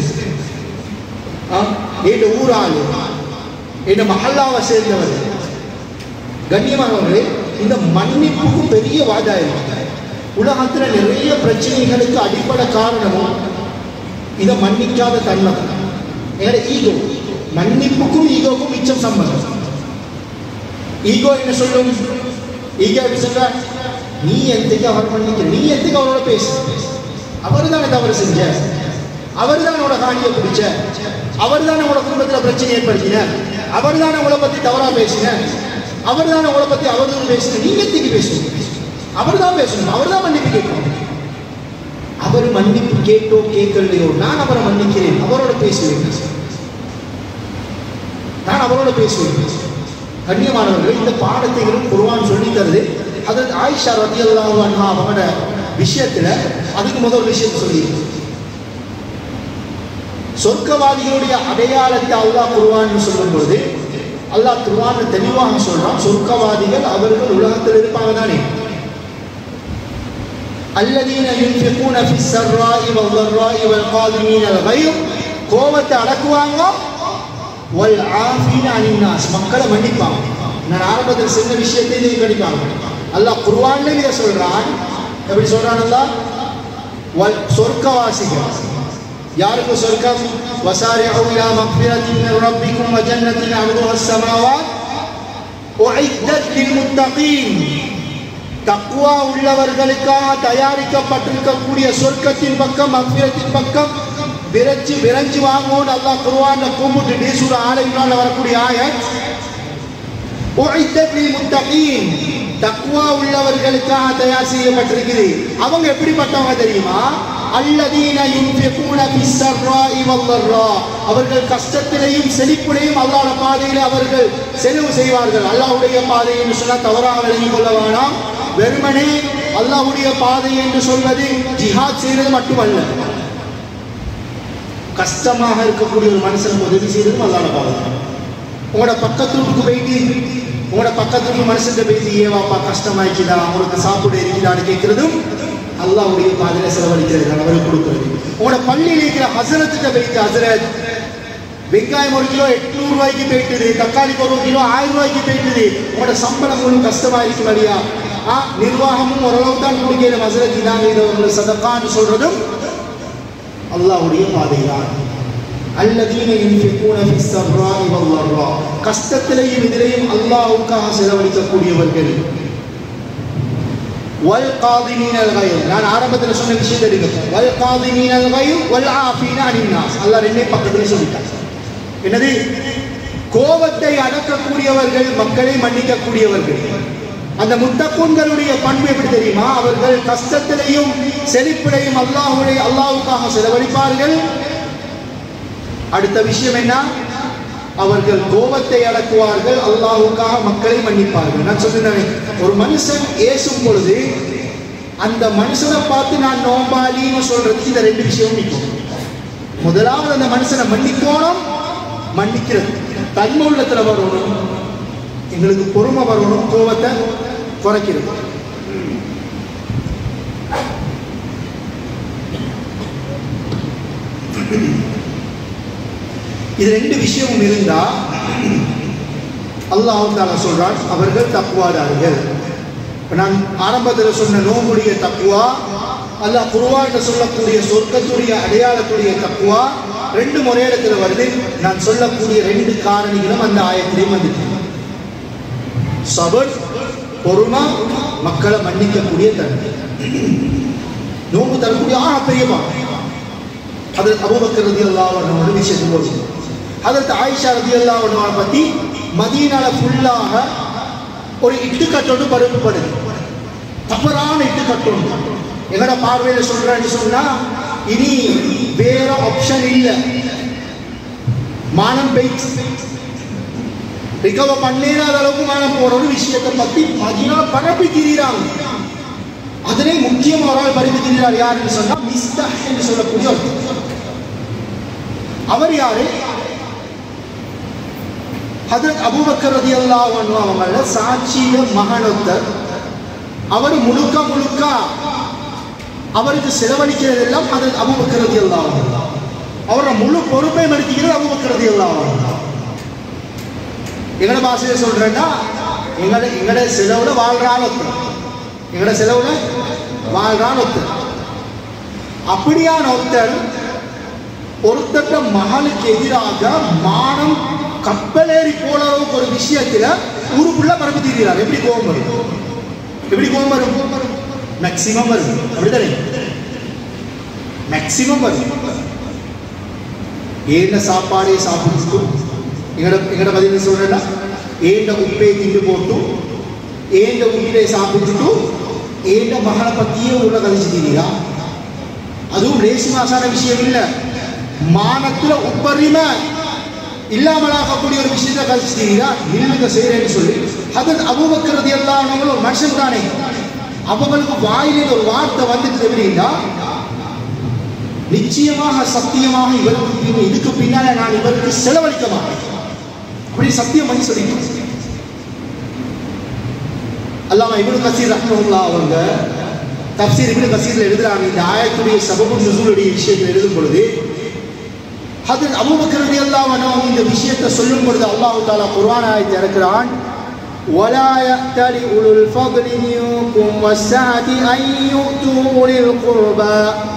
என் ஊராள் என் மஹல்லாவை சேர்ந்தவர் கண்ணியமானவர்களே இந்த மன்னிப்புக்கு பெரிய வாதாயம் உலகத்துல நிறைய பிரச்சனைகளுக்கு அடிப்படை காரணமும் இதை மன்னிக்காத தன்மை எங்களோட ஈகோ மன்னிப்புக்கும் ஈகோக்கும் மிச்சம் சம்பந்தம் ஈகோ என்ன சொல்லும் ஈகோ எப்படி சொல்ற நீ எந்தக்கு அவர் மன்னிக்கிற நீ எந்தக்கு அவரோட பேசு அவர் தானே தவறு செஞ்ச அவர் தான் உங்களோட காணியை பிடிச்ச அவர் தானே உங்களோட குடும்பத்தில் பிரச்சனை ஏற்படுத்தின அவர் தானே உங்களை பத்தி தவறா பேசின அவர் தானே உங்களை பத்தி அவர் பேசின நீங்க எந்தக்கு பேசணும் அவர் தான் பேசணும் அவர் தான் மன்னிப்பு கேட்கணும் அவர் மன்னிப்பு கேட்டோ கேட்கலையோ நான் அவரை மன்னிக்கிறேன் அவரோட பேசுவேன் நான் அவரோட பேசுவேன் கண்ணியமானவர்கள் இந்த பாடத்தைகளும் குருவான் சொல்லி தருது அதாவது ஆயிஷா ரதி அல்லாஹ் அவங்களோட விஷயத்துல அதுக்கு முதல் விஷயத்தை சொல்லி சொர்க்கவாதிகளுடைய அடையாளத்தை அல்லாஹ் குருவான்னு சொல்லும் பொழுது அல்லாஹ் குருவான் தெளிவாக சொல்றான் சொர்க்கவாதிகள் அவர்கள் உலகத்தில் இருப்பாங்க தானே الذين ينفقون في السراء والضراء والقادمين الغيظ கோபத்தை அடக்குவாங்க வல் ஆஃபீன அனின்னாஸ் மக்களை மன்னிப்பாங்க நான் ஆரம்பத்தில் சொன்ன விஷயத்தை இதை கணிப்பாங்க அல்லாஹ் குர்ஆன்ல இதை சொல்றான் எப்படி சொல்றான் அல்லாஹ் வல் சொர்க்கவாசிகள் யாருக்கு சொர்க்கம் வசாரிஉ இலா மக்ஃபிரத்தின் மின் ரப்பிக்கும் வ ஜன்னத்தின் அர்துஹா السماوات உஇத்தத் லில்முத்தகீன் தக்குவா உள்ளவர்களுக்காக தயாரிக்கப்பட்டிருக்கக்கூடிய சொர்க்கத்தின் பக்கம் அப்பிரத்தின் பக்கம் விரைச்சு விரைஞ்சு வாங்குவோம் அல்லாஹ் குருவான கூப்பிட்டு டீசூர் ஆலையினால் வரக்கூடிய ஆயத் உஇத்தத் லில்முத்தகீன் தக்குவா உள்ளவர்களுக்காக தயார் செய்யப்பட்டிருக்குது அவங்க எப்படிப்பட்டவங்க தெரியுமா அல்லதீன யுன்ஃபிகூன பிஸ்ஸர்ராஇ வல்லர்ரா அவர்கள் கஷ்டத்திலேயும் செழிப்பிலேயும் அல்லாஹ்வுடைய பாதையில் அவர்கள் செலவு செய்வார்கள் அல்லாஹ்வுடைய பாதை என்று சொன்னால் தவறாக விளங்கிக் கொள்ள வேணாம் வெறுமனே அல்லாஹ்வுடைய பாதை என்று சொல்வது ஜிஹாத் செய்வது மட்டுமல்ல கஷ்டமாக இருக்கக்கூடிய ஒரு மனுஷனுக்கு உதவி செய்வதும் அல்லாஹ் பாதை உங்களோட பக்கத்துக்கு போயிட்டு உங்களோட பக்கத்துக்கு மனுஷன் போயிட்டு ஏவாப்பா கஷ்டமாயிக்குதா அவங்களுக்கு சாப்பிட இருக்கிறான்னு கேட்கிறதும் அல்லாஹ்வுடைய பாதையில செலவழிக்கிறது அவருக்கு கொடுக்கிறது உங்களோட பள்ளியில் இருக்கிற ஹசரத்துக்கு போயிட்டு ஹசரத் வெங்காயம் ஒரு கிலோ எட்நூறு ரூபாய்க்கு போயிட்டுது தக்காளி ஒரு கிலோ ஆயிரம் ரூபாய்க்கு போயிட்டுது உங்களோட சம்பளம் ஒன்றும் கஷ்டமா இருக்கும் இல்லையா ஆ நிர்வாகமும் ஓரளவு தான் கொடுக்கிற ஹசரத் இதாங்க இதை உங்களுக்கு சதக்கான்னு சொல்றதும் அல்லாஹ்வுடைய பாதைதான் அல்லதீன யுன்ஃபிகூன ஃபிஸ் ஸர்ராஇ வல்லர்ரா கஷ்டத்திலேயும் இதிலேயும் அல்லாஹ்வுக்காக செலவழிக்கக்கூடியவர்கள் வல் காதிமீன அல் கய்ர் நான் ஆரம்பத்தில் சொன்ன விஷயத்தை எடுங்க வல் காதிமீன அல் கய்ர் வல் ஆஃபீன அனின் நாஸ் அல்லாஹ் ரெண்டே பக்கத்துல சொல்லிட்டார் என்னது கோபத்தை அடக்கக்கூடியவர்கள் மக்களை மன்னிக்கக்கூடியவர்கள் அந்த முத்தக்கூன்களுடைய பண்பு எப்படி தெரியுமா அவர்கள் கஷ்டத்திலையும் செழிப்பிலையும் அல்லாஹுடைய அல்லாஹ்வுக்காக செலவழிப்பார்கள் அடுத்த விஷயம் என்ன அவர்கள் கோபத்தை அடக்குவார்கள் அல்லாஹ்வுக்காக மக்களை மன்னிப்பார்கள் நான் சொன்னேன் ஒரு மனுஷன் ஏசும் பொழுது அந்த மனுஷனை பார்த்து நான் நோம்பாளின்னு சொல்றதுக்கு இந்த ரெண்டு விஷயம் நிற்கும் முதலாவது அந்த மனுஷனை மன்னிக்கணும் மன்னிக்கிறது தன்மை உள்ளத்துல வரணும் எங்களுக்கு பொறுமை வரணும் கோபத்தை குறைக்கிறது இது ரெண்டு விஷயமும் இருந்தா அல்லாஹ் தாலா சொல்றான் அவர்கள் தக்குவாதார்கள் இப்ப நான் ஆரம்பத்தில் சொன்ன நோம்புடைய தக்குவா அல்லாஹ் குருவான்னு சொல்லக்கூடிய சொர்க்கத்துடைய அடையாளத்துடைய தக்குவா ரெண்டு முறையிடத்துல வருது நான் சொல்லக்கூடிய ரெண்டு காரணிகளும் அந்த ஆயத்திலையும் வந்துட்டு சபர் பொறுமா மக்களை மன்னிக்கக்கூடிய தன்மை நோம்பு தரக்கூடிய ஆக பெரிய பாடம் அதில் அபுபக்கர் ரதி அல்லாஹ் விஷயத்து போது அதற்கு ஆயிஷா ரதி அல்லாஹ் பத்தி மதீனால ஃபுல்லாக ஒரு இட்டுக்கட்டோடு பருப்புப்படுது தவறான இட்டுக்கட்டோடு எங்கட பார்வையில் சொல்றேன்னு சொன்னா இனி வேற ஆப்ஷன் இல்லை மானம் பெய்ச் ரிகவர் பண்ணேனாத அளவுக்கு மானம் போற ஒரு விஷயத்தை பத்தி மதீனால பரப்பி திரிகிறாங்க அதனை முக்கியம் ஒரு ஆள் பரப்பி திரிகிறார் யாருன்னு சொன்னா மிஸ்தா என்று சொல்லக்கூடிய ஒருத்தர் அவர் யாரு ஹதரத் அபூபக்கர் ரதியல்லாஹு அன்ஹு அவங்கள சாட்சிய மகனொத்தர் அவர் முழுக்க முழுக்க அவருக்கு செலவழிக்கிறதெல்லாம் ஹதரத் அபூபக்கர் ரதியல்லாஹு அன்ஹு அவரோட முழு பொறுப்பையும் எடுத்துக்கிறது அபூபக்கர் ரதியல்லாஹு அன்ஹு எங்கட பாஷையில சொல்றேன்னா எங்கட எங்கட செலவுல வாழ்றான் ஒருத்தர் எங்கட செலவுல வாழ்றான் ஒருத்தர் அப்படியான ஒருத்தர் ஒருத்தட்ட மகளுக்கு எதிராக மானம் கப்பலேறி போன அளவுக்கு ஒரு விஷயத்துல ஊருக்குள்ள பரப்பி தீர்க்கிறார் எப்படி கோபம் வரும் எப்படி கோபம் வரும் மேக்சிமம் வரும் அப்படித்தானே மேக்சிமம் வரும் ஏண்ட சாப்பாடே சாப்பிட்டு எங்கட எங்கட பதில் சொல்றேன்னா ஏண்ட உப்பை திண்டு போட்டு ஏண்ட உப்பை சாப்பிட்டுட்டு ஏண்ட மகளை பத்தியே உள்ள கழிச்சுட்டீங்களா அதுவும் லேசி மாசான விஷயம் இல்ல மானத்துல உப்பரிமை இல்லாமலாகக்கூடிய ஒரு விஷயத்தை கழிச்சுட்டீங்களா நில்லுங்க செய்யறேன்னு சொல்லி அது அபுபக்கிறது எல்லாம் ஒரு மனுஷன் தானே அவங்களுக்கு வாயிலே ஒரு வார்த்தை வந்துட்டு எப்படின்னா நிச்சயமாக சத்தியமாக இவருக்கு பின் இதுக்கு பின்னால நான் இவருக்கு செலவழிக்க மாட்டேன் அப்படி சத்தியம் பண்ணி சொல்லிட்டு அல்லாம இப்னு கசீர் ரஹ்மத்துல்லா அவங்க தப்சீர் இப்னு கசீர்ல எழுதுறாங்க இந்த ஆயத்துடைய சபபு நுசூலுடைய விஷயத்தில் எழுதும் பொழுது ஹதரத் அபூபக்கர் ரலியல்லாஹு அன்ஹு இந்த விஷயத்தை சொல்லும் பொழுது அல்லாஹ் தஆலா குர்ஆன் ஆயத்தை இறக்குறான் ولا يأتل أولو الفضل منكم والسعة أن يؤتوا أولي القربى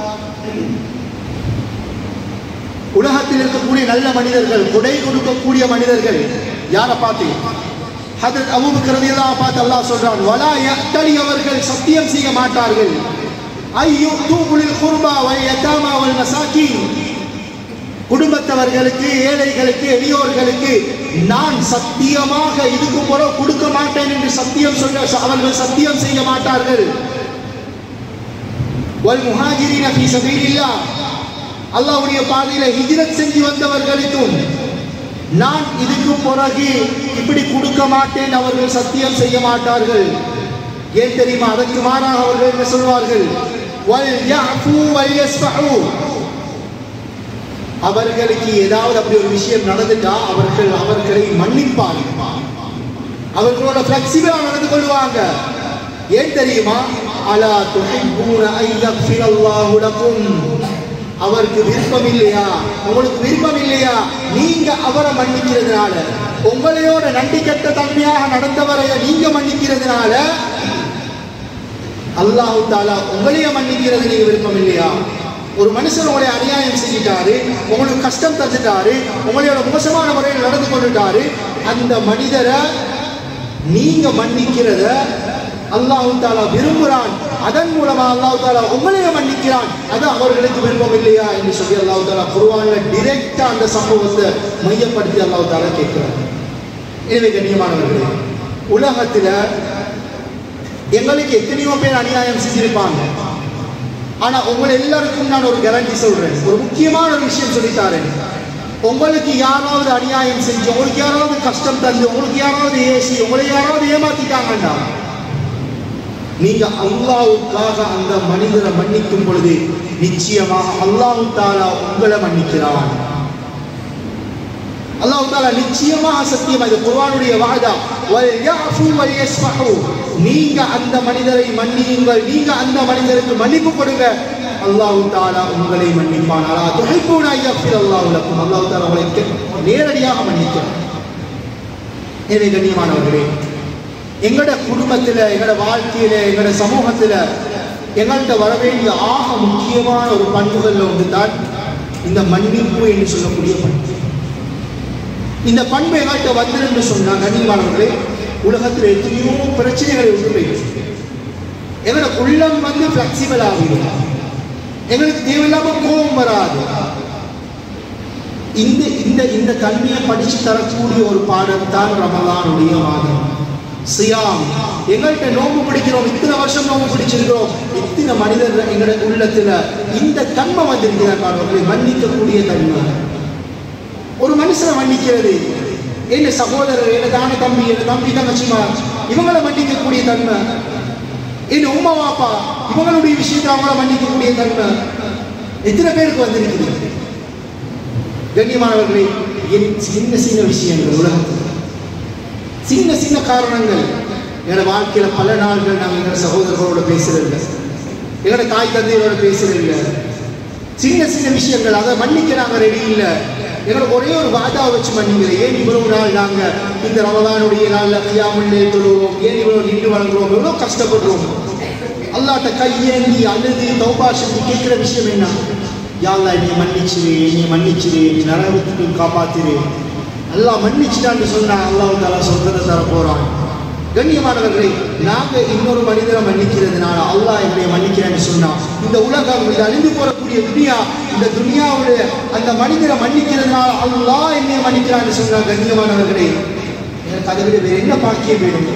உலகத்தில் இருக்கக்கூடிய நல்ல மனிதர்கள் கொடை கொடுக்கக்கூடிய மனிதர்கள் யாரை பார்த்து ஹதரத் அபூபக்கர் ரலியல்லாஹு பார்த்து அல்லாஹ் சொல்றான் வலா யக்தலி அவர்கள் சத்தியம் செய்ய மாட்டார்கள் ஐயோ தூபுலில் குர்பா வல் யதாமா வல் மசாக்கீன் குடும்பத்தவர்களுக்கு ஏழைகளுக்கு எளியோர்களுக்கு நான் சத்தியமாக இதுக்கு போல கொடுக்க மாட்டேன் என்று சத்தியம் சொல்ல அவர்கள் சத்தியம் செய்ய மாட்டார்கள் வல் முஹாஜிரீன ஃபீ சபீலில்லாஹ் அல்லாஹ்வுடைய பாதையில ஹிஜ்ரத் செஞ்சு வந்தவர்களுக்கும் நான் இதுக்கு பிறகு இப்படி கொடுக்க மாட்டேன் அவர்கள் சத்தியம் செய்ய மாட்டார்கள் ஏன் தெரியுமா அதற்கு மாறாக அவர்கள் என்ன சொல்வார்கள் வல் யஃபு வல் யஸ்ஃபஹு அவர்களுக்கு ஏதாவது அப்படி ஒரு விஷயம் நடந்துட்டா அவர்கள் அவர்களை மன்னிப்பார்கள் அவர்களோட பிளெக்சிபிளா நடந்து கொள்வாங்க ஏன் தெரியுமா அலா துஹிப்பூன ஐ யக்ஃபிரல்லாஹு லகும் அவருக்கு விருப்பம் இல்லையா உங்களுக்கு விருப்பம் இல்லையா நீங்க அவரை மன்னிக்கிறதுனால உங்களையோட நன்றி கட்ட தன்மையாக நடந்தவரை நீங்க மன்னிக்கிறதுனால அல்லாஹு தாலா உங்களையே மன்னிக்கிறது நீங்க விருப்பம் இல்லையா ஒரு மனுஷன் உங்களை அநியாயம் செஞ்சிட்டாரு உங்களுக்கு கஷ்டம் தந்துட்டாரு உங்களோட மோசமான முறையில் நடந்து கொண்டுட்டாரு அந்த மனிதரை நீங்க மன்னிக்கிறத அல்லாஹு தாலா விரும்புகிறான் அதன் மூலமா அல்லாஹு தாலா உங்களையே மன்னிக்கிறான் அது அவர்களுக்கு விருப்பம் இல்லையா என்று சொல்லி அல்லாஹு தாலா குருவான்ல டிரெக்டா அந்த சம்பவத்தை மையப்படுத்தி அல்லாஹு தாலா கேட்கிறார் எனவே கண்ணியமானவர்களே உலகத்துல எங்களுக்கு எத்தனையோ பேர் அநியாயம் செஞ்சிருப்பாங்க ஆனா உங்களை எல்லாருக்கும் நான் ஒரு கேரண்டி சொல்றேன் ஒரு முக்கியமான ஒரு விஷயம் சொல்லித்தாரேன் உங்களுக்கு யாராவது அநியாயம் செஞ்சு உங்களுக்கு யாராவது கஷ்டம் தந்து உங்களுக்கு யாராவது ஏசி உங்களை யாராவது ஏமாத்திட்டாங்கண்டா நீங்க அல்லாவுக்காக அந்த மனிதரை மன்னிக்கும் பொழுது நிச்சயமாக அல்லாஹு தாலா உங்களை மன்னிக்கிறான் அல்லாஹு தாலா நிச்சயமாக சத்தியம் இது குர்ஆனுடைய வாதா வல் யாஃபு வல் யஸ்ஃபஹு நீங்க அந்த மனிதரை மன்னியுங்கள் நீங்க அந்த மனிதருக்கு மன்னிப்பு கொடுங்க அல்லாஹு தாலா உங்களை மன்னிப்பான் அலா துஹிப்பூன ஐயஃபிர் அல்லாஹு லக்கும் அல்லாஹு தாலா உங்களை கே- நேரடியாக மன்னிக்கிறான் எனவே கண்ணியமானவர்களே எங்களோட குடும்பத்துல எங்களோட வாழ்க்கையில எங்களோட சமூகத்துல எங்கள்கிட்ட வர வேண்டிய ஆக முக்கியமான ஒரு பண்புகள்ல ஒன்று தான் இந்த மன்னிப்பு என்று சொல்லக்கூடிய பண்பு இந்த பண்பு எங்கள்கிட்ட வந்திருந்து சொன்னா கண்ணியமானவர்களே உலகத்தில் எத்தனையோ பிரச்சனைகளை விட்டு போயிடுச்சு எங்களோட உள்ளம் வந்து பிளெக்சிபிள் ஆகிடும் எங்களுக்கு தேவையில்லாம கோபம் வராது இந்த இந்த இந்த கல்வியை படிச்சு தரக்கூடிய ஒரு பாடம் தான் ரமலானுடைய மாதம் சியாம் எங்கள்கிட்ட நோம்பு பிடிக்கிறோம் இத்தனை வருஷம் நோம்பு பிடிச்சிருக்கிறோம் இத்தனை மனிதர் எங்களுடைய உள்ளத்துல இந்த தன்மை வந்திருக்கிறார்கள் மன்னிக்கக்கூடிய தன்மை ஒரு மனுஷனை மன்னிக்கிறது என்ன சகோதரர் என்ன தான தம்பி என்ன தம்பி தங்கச்சிமா இவங்களை மன்னிக்கக்கூடிய தன்மை என்ன உமா வாப்பா இவங்களுடைய விஷயத்தை அவங்கள மன்னிக்கக்கூடிய தன்மை எத்தனை பேருக்கு வந்திருக்குது கண்ணியமானவர்களே என் சின்ன சின்ன விஷயங்கள் உலகத்தில் சின்ன சின்ன காரணங்கள் எங்களோட வாழ்க்கையில பல நாள்கள் நாங்கள் எங்களோட சகோதரர்களோட பேசுறதில்ல எங்களோட தாய் தந்தையோட பேசுறதில்ல சின்ன சின்ன விஷயங்கள் அதை மன்னிக்க நாங்கள் ரெடி இல்லை எங்களோட ஒரே ஒரு வாதாவை வச்சு மன்னிக்கிறேன் ஏன் இவ்வளவு நாள் நாங்கள் இந்த ரமதானுடைய நாளில் கையாமலே தொழுவோம் ஏன் இவ்வளவு நின்று வழங்குறோம் எவ்வளோ கஷ்டப்படுறோம் அல்லாட்ட கையேந்தி அழுது தௌபா செஞ்சு கேட்குற விஷயம் என்ன யாழ்லா என்னை மன்னிச்சிரு என்னை மன்னிச்சிரு நீ நரகத்துக்கு காப்பாத்திரு அல்லாஹ் மன்னிச்சிட்டான்னு சொன்னா அல்லாஹ் தாலா சொர்க்கத்தை தர போறான் கண்ணியமானவர்களே நாங்க இன்னொரு மனிதரை மன்னிக்கிறதுனால அல்லாஹ் எங்களை மன்னிக்கிறேன்னு சொன்னா இந்த உலகம் இது அழிந்து போறக்கூடிய துனியா இந்த துனியாவுடைய அந்த மனிதரை மன்னிக்கிறதுனால அல்லாஹ் என்னை மன்னிக்கிறான்னு சொன்னா கண்ணியமானவர்களே எனக்கு அதை விட வேற என்ன பாக்கியம் வேணும்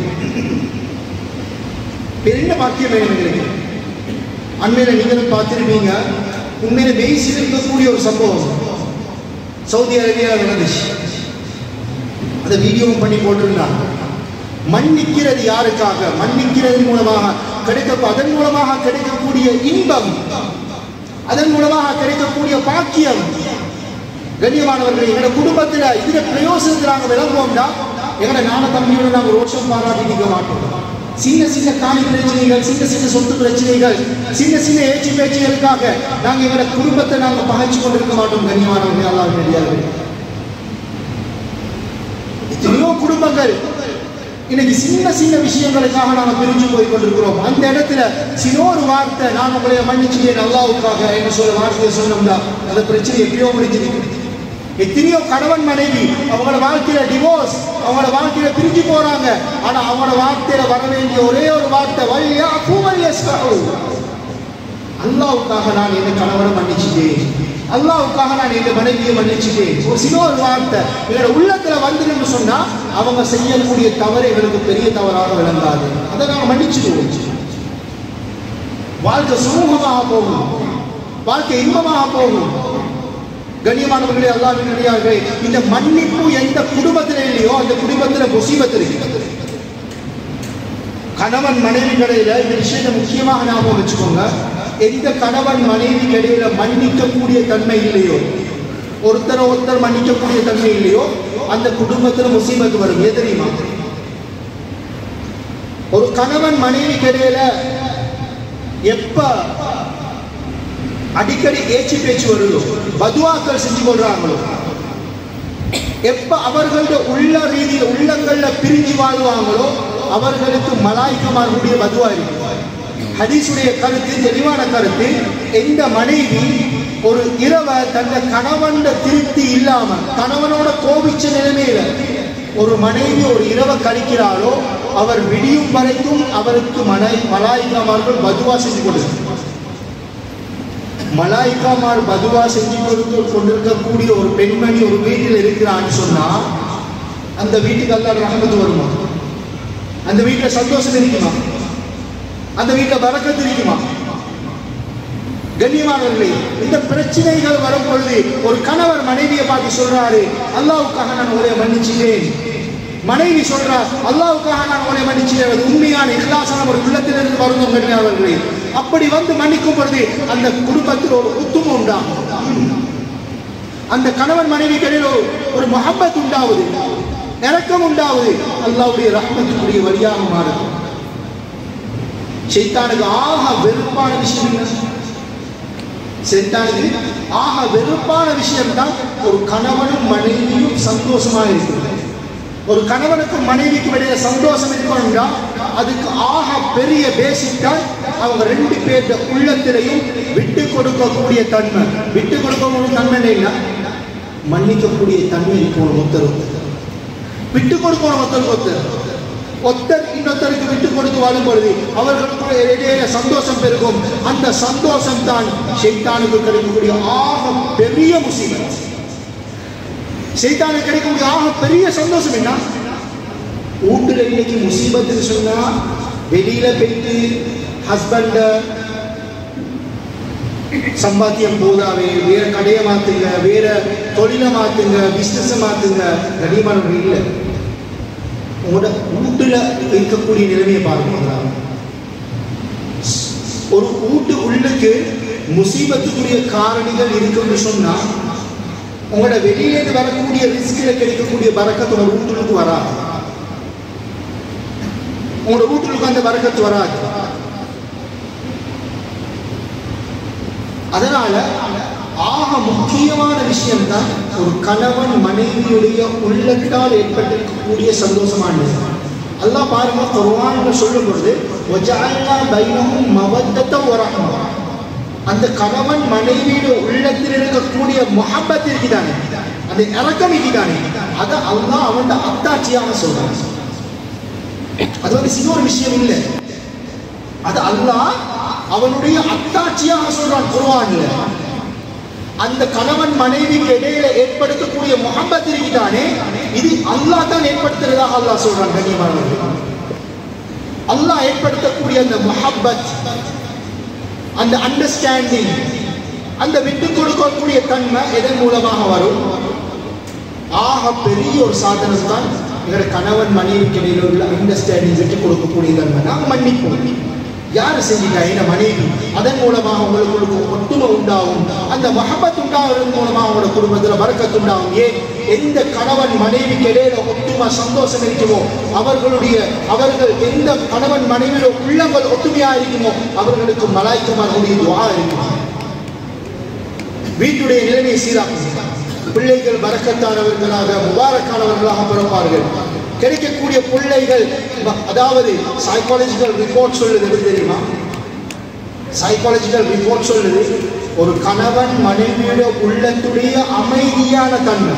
வேற என்ன பாக்கியம் வேணும் எங்களுக்கு அண்மையில நீங்களும் பார்த்திருப்பீங்க உண்மையில பேசி இருக்கக்கூடிய ஒரு சம்பவம் சவுதி அரேபியாவில் நடந்துச்சு அந்த வீடியோவும் பண்ணி போட்டிருந்தாங்க மன்னிக்கிறது யாருக்காக மன்னிக்கிறது மூலமாக கிடைக்க அதன் மூலமாக கிடைக்கக்கூடிய இன்பம் அதன் மூலமாக கிடைக்கக்கூடிய பாக்கியம் கண்ணியமானவர்கள் எங்களோட குடும்பத்துல இதுல பிரயோசனத்தை நாங்க விளங்குவோம்னா எங்களோட நான தம்பியோட நாங்க ரோஷம் பாராட்டி நிற்க மாட்டோம் சின்ன சின்ன காணி பிரச்சனைகள் சின்ன சின்ன சொத்து பிரச்சனைகள் சின்ன சின்ன ஏச்சு பேச்சுகளுக்காக நாங்க எங்களோட குடும்பத்தை நாங்க பகைச்சு கொண்டிருக்க மாட்டோம் கண்ணியமானவர்கள் அல்லாஹ் தெரியாது எத்தனையோ குடும்பங்கள் இன்னைக்கு சின்ன சின்ன விஷயங்களுக்காக நாம பிரிஞ்சு போய் கொண்டிருக்கிறோம் அந்த இடத்துல சின்ன ஒரு வார்த்தை நான் உங்களை மன்னிச்சுட்டேன் அல்லாவுக்காக என்ன சொல்ல வார்த்தையை சொன்னோம்னா அந்த பிரச்சனை எப்படியோ முடிஞ்சிருக்கு எத்தனையோ கணவன் மனைவி அவங்களோட வாழ்க்கையில டிவோர்ஸ் அவங்களோட வாழ்க்கையில பிரிஞ்சு போறாங்க ஆனா அவங்களோட வார்த்தையில வர வேண்டிய ஒரே ஒரு வார்த்தை வழியா அல்லாவுக்காக நான் என் கணவனை மன்னிச்சுட்டேன் அல்லாவுக்காக நான் எங்க மனைவியை மன்னிச்சுட்டேன் ஒரு சின்ன ஒரு வார்த்தை எங்களோட உள்ளத்துல வந்துருன்னு சொன்னா அவங்க செய்யக்கூடிய தவறு எங்களுக்கு பெரிய தவறாக விளங்காது அதை நாங்க மன்னிச்சுடுவோம் வாழ்க்கை சுமூகமாக போகும் வாழ்க்கை இன்பமாக போகும் கண்ணியமானவர்களே அல்லாவின் அடியார்களே இந்த மன்னிப்பு எந்த குடும்பத்தில் இல்லையோ அந்த குடும்பத்துல முசீபத் இருக்கு கணவன் மனைவி கடையில இந்த விஷயத்தை முக்கியமாக ஞாபகம் வச்சுக்கோங்க எந்த கணவன் மனைவி இடையில மன்னிக்கக்கூடிய தன்மை இல்லையோ ஒருத்தரை ஒருத்தர் மன்னிக்கக்கூடிய தன்மை இல்லையோ அந்த குடும்பத்துல முசீபத்து வரும் ஏன் தெரியுமா ஒரு கணவன் மனைவி இடையில எப்ப அடிக்கடி ஏச்சு பேச்சு வருதோ பதுவாக்கள் செஞ்சு கொள்றாங்களோ எப்ப அவர்களோட உள்ள ரீதியில் உள்ளங்கள்ல பிரிஞ்சு வாழ்வாங்களோ அவர்களுக்கு மலாய்க்கமார்களுடைய பதுவா இருக்கு ஹதீஸுடைய கருத்து தெளிவான கருத்து எந்த மனைவி ஒரு இரவை தந்த கணவன் திருப்தி இல்லாம கணவனோட கோபிச்ச நிலைமையில ஒரு மனைவி ஒரு இரவை கழிக்கிறாளோ அவர் விடியும் வரைக்கும் அவருக்கு மனை மலாய்க்காமார்கள் பதுவா செஞ்சு கொடுக்கும் மலாய்க்காமார் பதுவா செஞ்சு கொடுத்து கொண்டிருக்கக்கூடிய ஒரு பெண்மணி ஒரு வீட்டில் இருக்கிறான்னு சொன்னா அந்த வீட்டுக்கு அல்லாஹ் ரஹமத்து வருமா அந்த வீட்டில் சந்தோஷம் இருக்குமா அந்த வீட்டில் வரக்கத்து இருக்குமா கண்ணியமானவர்களே இந்த பிரச்சனைகள் வரும் பொழுது ஒரு கணவர் மனைவியை பார்த்து சொல்றாரு அல்லாவுக்காக நான் உங்களை மன்னிச்சிட்டேன் மனைவி சொல்றா அல்லாவுக்காக நான் உங்களை மன்னிச்சிட்டேன் அது உண்மையான இஹ்லாசான ஒரு உள்ளத்திலிருந்து வருந்தோம் கண்ணியமானவர்களே அப்படி வந்து மன்னிக்கும் பொழுது அந்த குடும்பத்தில் ஒரு ஒத்துமை உண்டாகும் அந்த கணவன் மனைவி இடையில ஒரு மஹப்பத் உண்டாவது இறக்கம் உண்டாவது அல்லாவுடைய ரஹ்மத்துக்குரிய வழியாக மாறுது சைத்தானுக்கு ஆக வெறுப்பான விஷயம் என்ன சைத்தானுக்கு ஆக வெறுப்பான விஷயம் தான் ஒரு கணவனும் மனைவியும் சந்தோஷமா இருக்கிறது ஒரு கணவனுக்கும் மனைவிக்கும் இடையில சந்தோஷம் இருக்கணும்னா அதுக்கு ஆக பெரிய பேசிக் தான் அவங்க ரெண்டு பேர்த்த உள்ளத்திலையும் விட்டு கொடுக்கக்கூடிய தன்மை விட்டு கொடுக்கக்கூடிய தன்மை இல்லை மன்னிக்கக்கூடிய தன்மை இருக்கணும் ஒருத்தர் விட்டு கொடுக்கணும் ஒருத்தருக்கு ஒருத்தர் ஒருத்தர் இன்னொருத்தருக்கு விட்டு கொடுத்து வாழும் பொழுது அவர்களுக்கு இடையில சந்தோஷம் பெருகும் அந்த சந்தோஷம் தான் ஷைத்தானுக்கு கிடைக்கக்கூடிய ஆக பெரிய முசீபத் ஷைத்தானுக்கு கிடைக்கக்கூடிய ஆக பெரிய சந்தோஷம் என்ன வீட்டுல இன்னைக்கு முசீபத்துன்னு சொன்னா வெளியில போயிட்டு ஹஸ்பண்ட சம்பாத்தியம் போதாவே வேற கடையை மாத்துங்க வேற தொழிலை மாத்துங்க பிசினஸ் மாத்துங்க கடிமானவர்கள் இல்லை உங்களோட வீட்டுல இருக்கக்கூடிய நிலைமையை பாருங்க ஒரு வீட்டு உள்ளுக்கு முசீபத்துக்குரிய காரணிகள் இருக்குன்னு சொன்னா உங்களோட வெளியிலேருந்து வரக்கூடிய ரிஸ்கில் கிடைக்கக்கூடிய பறக்கத்து உங்க வீட்டுக்கு வராது உங்களோட வீட்டுக்கு அந்த வரக்கத்து வராது அதனால ஆக முக்கியமான விஷயம் தான் ஒரு கணவன் மனைவியுடைய உள்ளத்தால் ஏற்பட்டிருக்கக்கூடிய சந்தோஷமானது அல்லாஹ் பாருங்க குர்ஆன்ல சொல்லும் பொழுது வஜஅல்னா பைனஹும் மவத்தத்த வ ரஹ்மா அந்த கணவன் மனைவியுடைய உள்ளத்தில் இருக்கக்கூடிய முஹப்பத் இருக்குதானே அந்த இறக்கம் இருக்குதானே அதை அல்லாஹ் அவன் அத்தாட்சியாக சொல்றான் அது வந்து சின்ன ஒரு விஷயம் இல்லை அது அல்லாஹ் அவனுடைய அத்தாட்சியாக சொல்றான் குர்ஆன்ல அந்த கணவன் மனைவிக்கு இடையில ஏற்படுத்தக்கூடிய முகம்பத் இருக்குதானே இது அல்லாஹ் தான் ஏற்படுத்துறதாக அல்லாஹ் சொல்றான் கண்ணியமானவர்கள் அல்லாஹ் ஏற்படுத்தக்கூடிய அந்த முஹப்பத் அந்த அண்டர்ஸ்டாண்டிங் அந்த விட்டு கொடுக்கக்கூடிய தன்மை எதன் மூலமாக வரும் ஆக பெரிய ஒரு சாதனம் தான் எங்களோட கணவன் மனைவிக்கு இடையில உள்ள அண்டர்ஸ்டாண்டிங் விட்டு கொடுக்கக்கூடிய தன்மை நாங்கள் மன்னிப்போம் யார் செஞ்சிட்டா என்ன மனைவி அதன் மூலமாக உங்களுக்கு ஒட்டுமை உண்டாகும் அந்த மஹபத் உண்டாகிறது மூலமாக உங்களோட குடும்பத்தில் வரக்கத்து உண்டாகும் ஏன் எந்த கணவன் மனைவிக்கு இடையில ஒட்டுமை சந்தோஷம் இருக்குமோ அவர்களுடைய அவர்கள் எந்த கணவன் மனைவியோட உள்ளங்கள் ஒத்துமையா இருக்குமோ அவர்களுக்கு மலாய்க்கமார்களுடைய துவா இருக்கும் வீட்டுடைய நிலைமையை சீராக்கும் பிள்ளைகள் பறக்கத்தானவர்களாக முபாரக்கானவர்களாக பிறப்பார்கள் கிடைக்கக்கூடிய பிள்ளைகள் ப- அதாவது சைக்காலஜிக்கல் ரிப்போர்ட் சொல்லுது எப்படி தெரியுமா சைக்காலஜிக்கல் ரிப்போர்ட் சொல்லுது ஒரு கணவன் மனைவியோட உள்ளத்துடைய அமைதியான தன்மை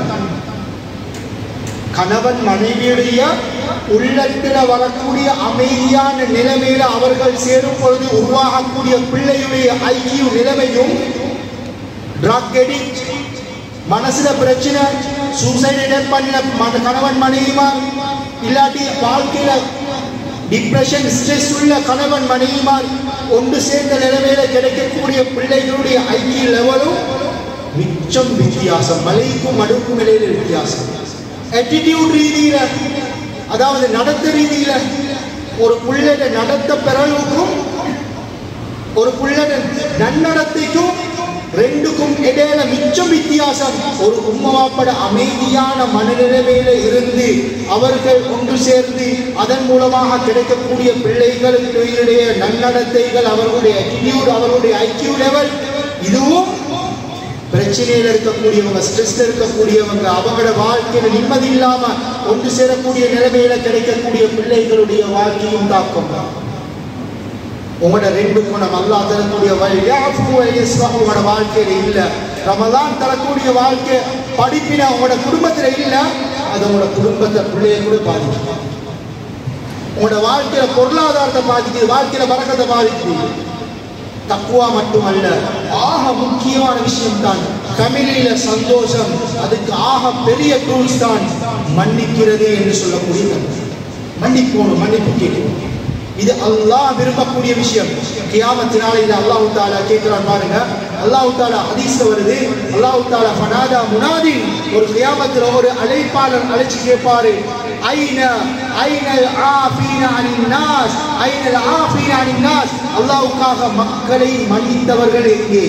கணவன் மனைவியுடைய உள்ளத்துல வரக்கூடிய அமைதியான நிலைமையில அவர்கள் சேரும் பொழுது உருவாகக்கூடிய பிள்ளையுடைய ஐக்கிய நிலைமையும் ட்ரக் எடிக்ட் மனசுல பிரச்சனை சூசைட் அட்டன் பண்ணின மன- கணவன் மனைவிமார் இல்லாட்டி வாழ்க்கையில டிப்ரெஷன் ஸ்ட்ரெஸ் உள்ள கணவன் மனைவிமார் ஒன்று சேர்ந்த நிலைமையில கிடைக்கக்கூடிய பிள்ளைகளுடைய ஐக்கிய லெவலும் மிச்சம் வித்தியாசம் மலைக்கும் அடுக்கும் இடையில வித்தியாசம் attitude ரீதியில அதாவது நடத்த ரீதியில ஒரு பிள்ளைட நடத்த பிறகுக்கும் ஒரு பிள்ளைட நன்னடத்தைக்கும் ரெண்டுக்கும் இடையில மிச்சம் வித்தியாசம் ஒரு உம்மவாப்பட அமைதியான மனநிலைமையில இருந்து அவர்கள் ஒன்று சேர்ந்து அதன் மூலமாக கிடைக்கக்கூடிய பிள்ளைகளுடைய நன்னடத்தைகள் அவர்களுடைய attitude அவர்களுடைய ஐக்கியூ லெவல் இதுவும் பிரச்சனையில இருக்கக்கூடியவங்க ஸ்ட்ரெஸ்ல இருக்கக்கூடியவங்க அவங்களோட வாழ்க்கையில நிம்மதி இல்லாம ஒன்று சேரக்கூடிய நிலைமையில கிடைக்கக்கூடிய பிள்ளைகளுடைய வாழ்க்கையும் தாக்கம் உங்களோட ரெண்டு குணம் அல்லாஹ் தரக்கூடிய வழி யாஃபு வ யஸ்ஃபஹு உங்களோட வாழ்க்கையில இல்ல ரமலான் தரக்கூடிய வாழ்க்கை படிப்பின உங்களோட குடும்பத்துல இல்ல அது உங்களோட குடும்பத்தை பிள்ளைய கூட பாதிக்கும் உங்களோட வாழ்க்கையில பொருளாதாரத்தை பாதிக்குது வாழ்க்கையில வரக்கத்தை பாதிக்குது தக்குவா மட்டுமல்ல ஆக முக்கியமான விஷயம் தான் தமிழில சந்தோஷம் அதுக்கு ஆக பெரிய டூல்ஸ் தான் மன்னிக்கிறது என்று சொல்லக்கூடிய தன்மை. மன்னிப்போணும் மன்னிப்பு கேட்கணும் இது அல்லாஹ் விரும்பக்கூடிய விஷயம் கியாமத்தினால இது அல்லாஹ் தாலா கேட்கிறான் பாருங்க அல்லாஹ் தாலா ஹதீஸ்ல வருது அல்லாஹ் தாலா ஃபனாதா முனாதின் ஒரு கியாமத்துல ஒரு அழைப்பாளர் அழைச்சு கேட்பாரு ஐன ஐனல் ஆஃபீன அனின் நாஸ் ஐனல் ஆஃபீன அனின் நாஸ் அல்லாஹ்வுக்காக மக்களை மன்னித்தவர்கள் எங்கே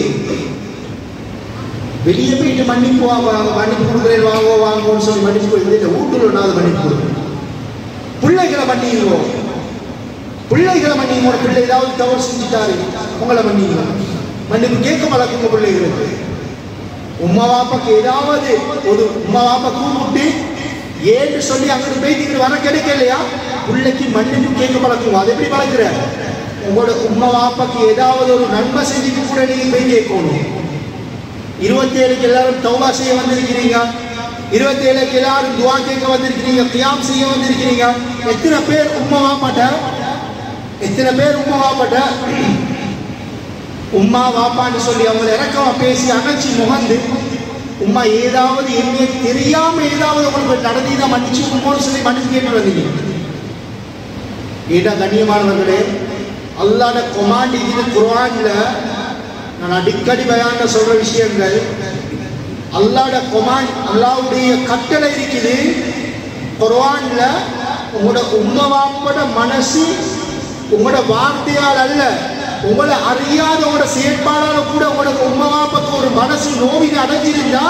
வெளியே போயிட்டு மன்னிப்பு வாங்க மன்னிப்பு கொடுக்குறேன் வாங்கோ வாங்கோன்னு சொல்லி மன்னிப்பு கொடுக்குறது இல்லை வீட்டுல ஒன்றாவது மன்னிப்பு கொடுக்கணும் பிள்ளைகளை மன்னிடுவோம் பிள்ளைகளை மன்னிங்க உங்களோட பிள்ளை ஏதாவது தவறு செஞ்சுட்டாரு உங்களை மன்னிங்க மன்னிப்பு கேட்க பழக்குங்க பிள்ளைகளுக்கு உம்மா வாப்பாக்கு ஏதாவது ஒரு உம்மா வாப்பா கூப்பிட்டு ஏன்னு சொல்லி அங்கிட்டு போயிட்டு வர கிடைக்கலையா பிள்ளைக்கு மன்னிப்பு கேட்க பழக்குங்க அது எப்படி பழக்குற உங்களோட உம்மா வாப்பாக்கு ஏதாவது ஒரு நன்மை செஞ்சுட்டு கூட நீங்க போய் கேட்கணும் இருபத்தி ஏழுக்கு எல்லாரும் தௌபா செய்ய வந்திருக்கிறீங்க இருபத்தி ஏழுக்கு எல்லாரும் துவா கேட்க வந்திருக்கிறீங்க கியாம் செய்ய வந்திருக்கிறீங்க எத்தனை பேர் உம்மா வாப்பாட்ட எத்தனை பேர் உம்மா வாப்பாட்ட உம்மா வாப்பான்னு சொல்லி அவங்க இறக்கமா பேசி அணைச்சி முகந்து உம்மா ஏதாவது என்ன தெரியாம ஏதாவது உங்களுக்கு நடந்தீங்கன்னா மன்னிச்சு உம்மோன்னு சொல்லி மன்னிச்சு கேட்டு வந்தீங்க ஏடா கண்ணியமானவர்களே அல்லாட கொமாண்ட் இது குர்ஆன்ல நான் அடிக்கடி பயான்ல சொல்ற விஷயங்கள் அல்லாட கொமாண்ட் அல்லாவுடைய கட்டளை இருக்குது குர்ஆன்ல உங்களோட உம்மவாப்பட மனசு உங்களோட வார்த்தையால் அல்ல உங்களை அறியாத உங்களோட செயற்பாடால கூட உங்களோட உம்மவாப்பக்கு ஒரு மனசு நோவினை அடைஞ்சிருந்தா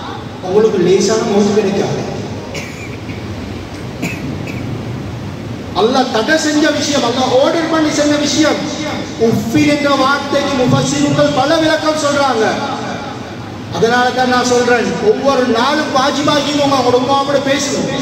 உங்களுக்கு லேசான மோசம் கிடைக்காது அல்லாஹ் தடை செஞ்ச விஷயம் அல்லாஹ் ஆர்டர் பண்ணி செஞ்ச விஷயம் உஃபில் என்ற வார்த்தைக்கு முஃபஸ்ஸிருங்கள் பல விளக்கம் சொல்றாங்க அதனால தான் நான் சொல்றேன் ஒவ்வொரு நாளும் வாஜிபாகி உங்க உங்களோட உமாவோட பேசணும்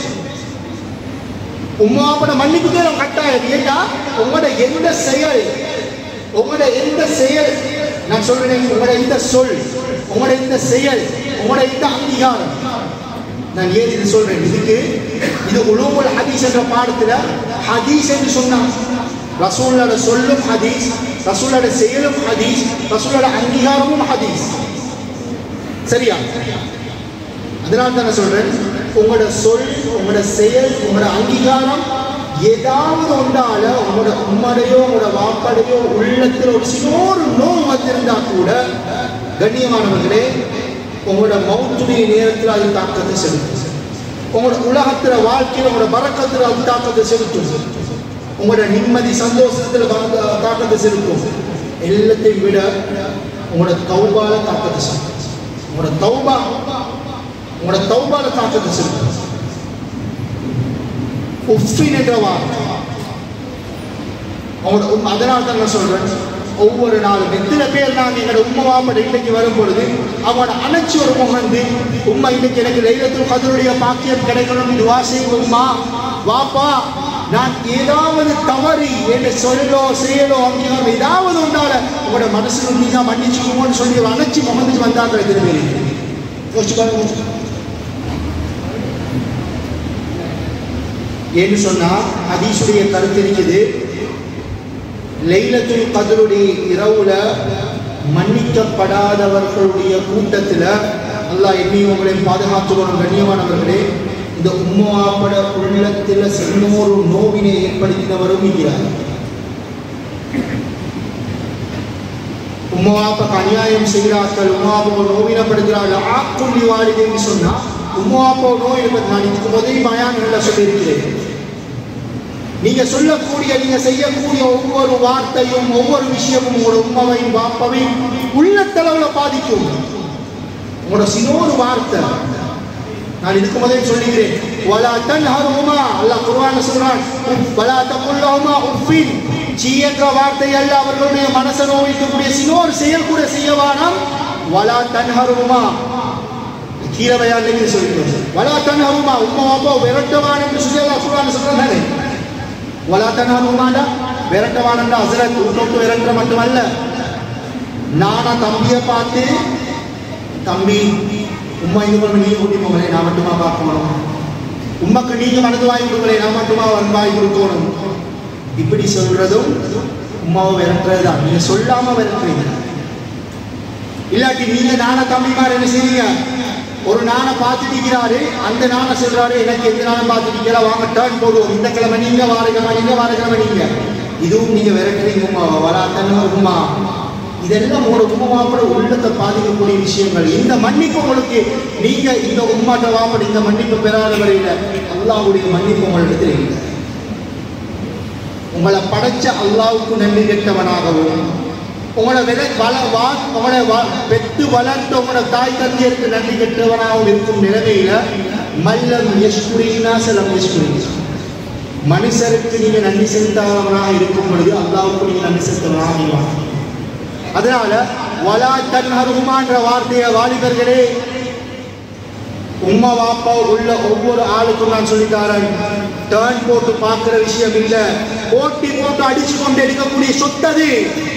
உமாவோட மன்னிப்பு தேவை கட்டாயம் ஏண்டா உங்களோட எந்த செயல் உங்களோட எந்த செயல் நான் சொல்றேன் உங்களோட இந்த சொல் உங்களோட இந்த செயல் உங்களோட இந்த அங்கீகாரம் நான் ஏன் இது சொல்றேன் இதுக்கு இது உலூமுல் ஹதீஸ் என்ற பாடத்துல ஹதீஸ் என்று சொன்னான் ரசூலோட சொல்லும் ஹதீஸ் ரசூலோட செயலும் ஹதீஸ் ரசூலோட அங்கீகாரமும் ஹதீஸ் சரியா அதனால தான் நான் சொல்றேன் உங்களோட சொல் உங்களோட செயல் உங்களோட அங்கீகாரம் ஏதாவது ஒன்றால உங்களோட உம்மடையோ உங்களோட வாப்படையோ உள்ளத்தில் ஒரு சின்னோரு நோய் வந்திருந்தா கூட கண்ணியமானவர்களே உங்களோட மௌத்துடைய நேரத்தில் அது தாக்கத்தை செலுத்தும் உங்களோட உலகத்துல வாழ்க்கையில் உங்களோட பறக்கத்தில் அது தாக்கத்தை செலுத்தும் உங்களோட நிம்மதி சந்தோஷத்தில் பா- தாக்கத்தை செலுத்தும் எல்லாத்தையும் விட உங்களோட தௌபால தாக்கத்தை செலுத்தும் உங்களோட தௌபா உங்களோட தௌபால தாக்கத்தை செலுத்தும் உஃபின் என்ற வார்த்தை அவங்களோட உம் அதனால தான் நான் சொல்றேன் ஒவ்வொரு நாளும் எத்தனை பேர் நாங்கள் எங்களோட உம்மா வாப்பட இன்னைக்கு வரும் பொழுது அவங்களோட அணைச்சி ஒரு முகந்து உம்மா இன்னைக்கு எனக்கு லைலத்துல் கதருடைய பாக்கியம் கிடைக்கணும் இது வாசி உம்மா வாப்பா நான் ஏதாவது தவறி என்று சொல்லோ செயலோ அங்கீகாரம் ஏதாவது உண்டால உங்களோட மனசுல நீங்க மன்னிச்சுக்கோன்னு சொல்லி ஒரு அணைச்சி முகந்துட்டு வந்தாங்க எத்தனை பேர் யோசிச்சு பாருங்க ஏன்னு சொன்னா ஹதீஸுடைய கருத்து இருக்குது லைலத்துல் கதருடைய இரவுல மன்னிக்கப்படாதவர்களுடைய கூட்டத்துல அல்லாஹ் என்னையும் உங்களையும் பாதுகாத்துக்கணும் கண்ணியமானவர்களே இந்த உம்மாப்பட உள்ளத்துல சின்னோரு நோவினை ஏற்படுத்தினவரும் இருக்கிறார் உம்மாப்பக்கு அநியாயம் செய்கிறார்கள் உம்மாப்போ நோவினப்படுகிறார்கள் ஆக்குள்ளி வாலிதைன்னு சொன்னா உம்மாப்போ நோய் இருப்பது நான் இதுக்கு முதல் பயான்களை சொல்லியிருக்கிறேன் நீங்க சொல்லக்கூடிய நீங்க செய்யக்கூடிய ஒவ்வொரு வார்த்தையும் ஒவ்வொரு விஷயமும் உங்களோட உண்மையும் வாப்பவையும் உள்ளத்தளவுல பாதிக்கும் உங்களோட சின்னோரு வார்த்தை நான் இதுக்கு முதல் சொல்லுகிறேன் வலா தன்ஹருமா அல்லாஹ் குர்ஆன்ல சொல்றான் வலா தகுல்லஹுமா உஃபின் சீ என்ற வார்த்தை அல்ல அவர்களுடைய மனசை நோய்க்கக்கூடிய சின்னோர் செயல் கூட செய்யவானாம் வலா தன்ஹருமா கீழவையால் சொல்லிட்டு வலா தன்ஹருமா உம்மா அப்பா விரட்டவான் என்று சொல்லி அல்லாஹ் குர்ஆன்ல சொல்றான் தானே வலா தன்ஹருமாடா விரட்டவானண்டா ஹஸ்ரத் உன்னோட்டு விரட்ட மட்டுமல்ல நானா தம்பியை பார்த்து தம்பி உம்மா இது பண்ண நீங்க கூட்டி போங்களே நான் மட்டுமா பார்க்கணும் உம்மக்கு நீங்க மனது வாங்கி கொடுங்களே நான் மட்டுமா வாங்கி கொடுக்கணும் இப்படி சொல்றதும் உம்மாவை விரட்டுறது தான் நீங்க சொல்லாம விரட்டுறீங்க இல்லாட்டி நீங்க நான தம்பிமார் என்ன செய்வீங்க ஒரு நானை பார்த்துட்டு இருக்கிறாரு அந்த நானை சொல்றாரு எனக்கு எந்த நானை பார்த்துட்டு இருக்கிறா வாங்க டேர்ன் போடுவோம் இந்த கிழமை நீங்க வார கிழமை நீங்க வார கிழமை நீங்க இதுவும் நீங்க விரட்டுறீங்க உமா வராத்தன்னு உமா இதெல்லாம் உங்களோட உமாவோட உள்ளத்தை பாதிக்கக்கூடிய விஷயங்கள் இந்த மன்னிப்பு உங்களுக்கு நீங்க இந்த உம்மாட்ட வாப்பட இந்த மன்னிப்பு பெறாத வரையில அல்லாஹ்வுடைய மன்னிப்பு உங்களிடத்தில் இல்லை உங்களை படைச்ச அல்லாவுக்கு நன்றி கெட்டவனாகவும் உங்களை விலை வள வா உங்களை வ- பெத்து வளர்த்த உங்களோட தாய் தந்தையருக்கு நன்றி கெட்டவனாகவும் இருக்கும் நிலைமையில மல்லம் யஷ்குரீனா செல்லம் யஷ்குரீனா மனுஷருக்கு நீங்க நன்றி செலுத்தாதவனாக இருக்கும் பொழுது அல்லாவுக்கு நீங்க நன்றி செலுத்தவனாக ஆகிவாங்க அதனால வலா தன்ஹருமான்ற வார்த்தையை வாலிபர்களே உம்மா வாப்பா உள்ள ஒவ்வொரு ஆளுக்கும் நான் சொல்லித்தாரேன் டேர்ன் போட்டு பார்க்கிற விஷயம் இல்ல போட்டி போட்டு அடிச்சு கொண்டு எடுக்கக்கூடிய சொத்தது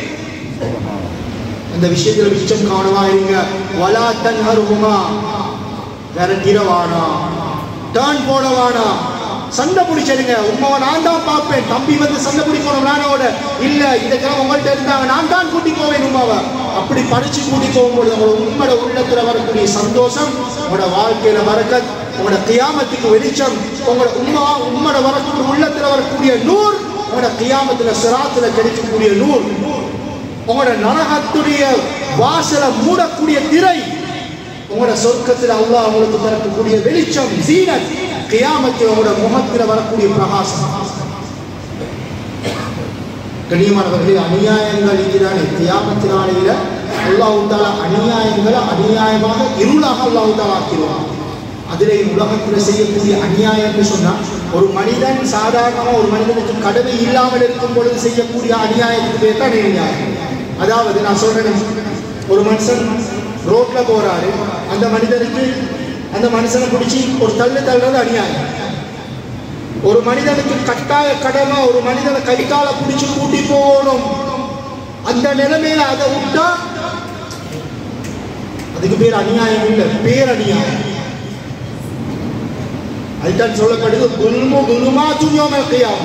அந்த விஷயத்துல மிச்சம் கவனமா இருங்க வலா தன்ஹருமா விரட்டிடவானா டேர்ன் போடவானா சண்டை பிடிச்சிடுங்க உமாவை நான் தான் பார்ப்பேன் தம்பி வந்து சண்டை பிடிக்கணும் நானோட இல்ல இதுக்கெல்லாம் உங்கள்கிட்ட இருந்தாங்க நான் தான் கூட்டி போவேன் உமாவை அப்படி படிச்சு கூட்டி போகும்போது உங்களோட உண்மையோட உள்ளத்துல வரக்கூடிய சந்தோஷம் உங்களோட வாழ்க்கையில வரக்க உங்களோட கியாமத்துக்கு வெளிச்சம் உங்களோட உண்மா உண்மையோட வரக்கூடிய உள்ளத்துல வரக்கூடிய நூறு உங்களோட கியாமத்துல சிராத்துல கிடைக்கக்கூடிய நூறு உங்களோட நரகத்துடைய வாசலை மூடக்கூடிய திரை உங்களோட சொர்க்கத்தில் அல்லாஹ் உங்களுக்கு தரக்கூடிய வெளிச்சம் சீனத் கியாமத்தில் உங்களோட முகத்தில் வரக்கூடிய பிரகாசம் கண்ணியமானவர்களே அநியாயங்கள் இருக்கிறானே கியாமத்து நாளையில அல்லாஹு தாலா அநியாயங்களை அநியாயமாக இருளாக அல்லாஹு தாலா ஆக்கிடுவான் அதிலே உலகத்தில் செய்யக்கூடிய அநியாயம் என்று சொன்னா ஒரு மனிதன் சாதாரணமாக ஒரு மனிதனுக்கு கடமை இல்லாமல் இருக்கும் பொழுது செய்யக்கூடிய அநியாயத்துக்கு பேர் தான் அநியாயம் அதாவது நான் சொல்றேன் ஒரு மனுஷன் ரோட்ல போறாரு அந்த மனிதனுக்கு அந்த மனுஷனை பிடிச்சி ஒரு தள்ளு தள்ளுறது அநியாயம் ஒரு மனிதனுக்கு கட்டாய கடமை ஒரு மனிதனை கைக்கால பிடிச்சி கூட்டி போகணும் அந்த நிலைமையில அதை விட்டா அதுக்கு பேர் அநியாயம் இல்லை பேர் அநியாயம் அதுதான் சொல்லப்படுது குல்மு குல்மா துணியோமல் கையாம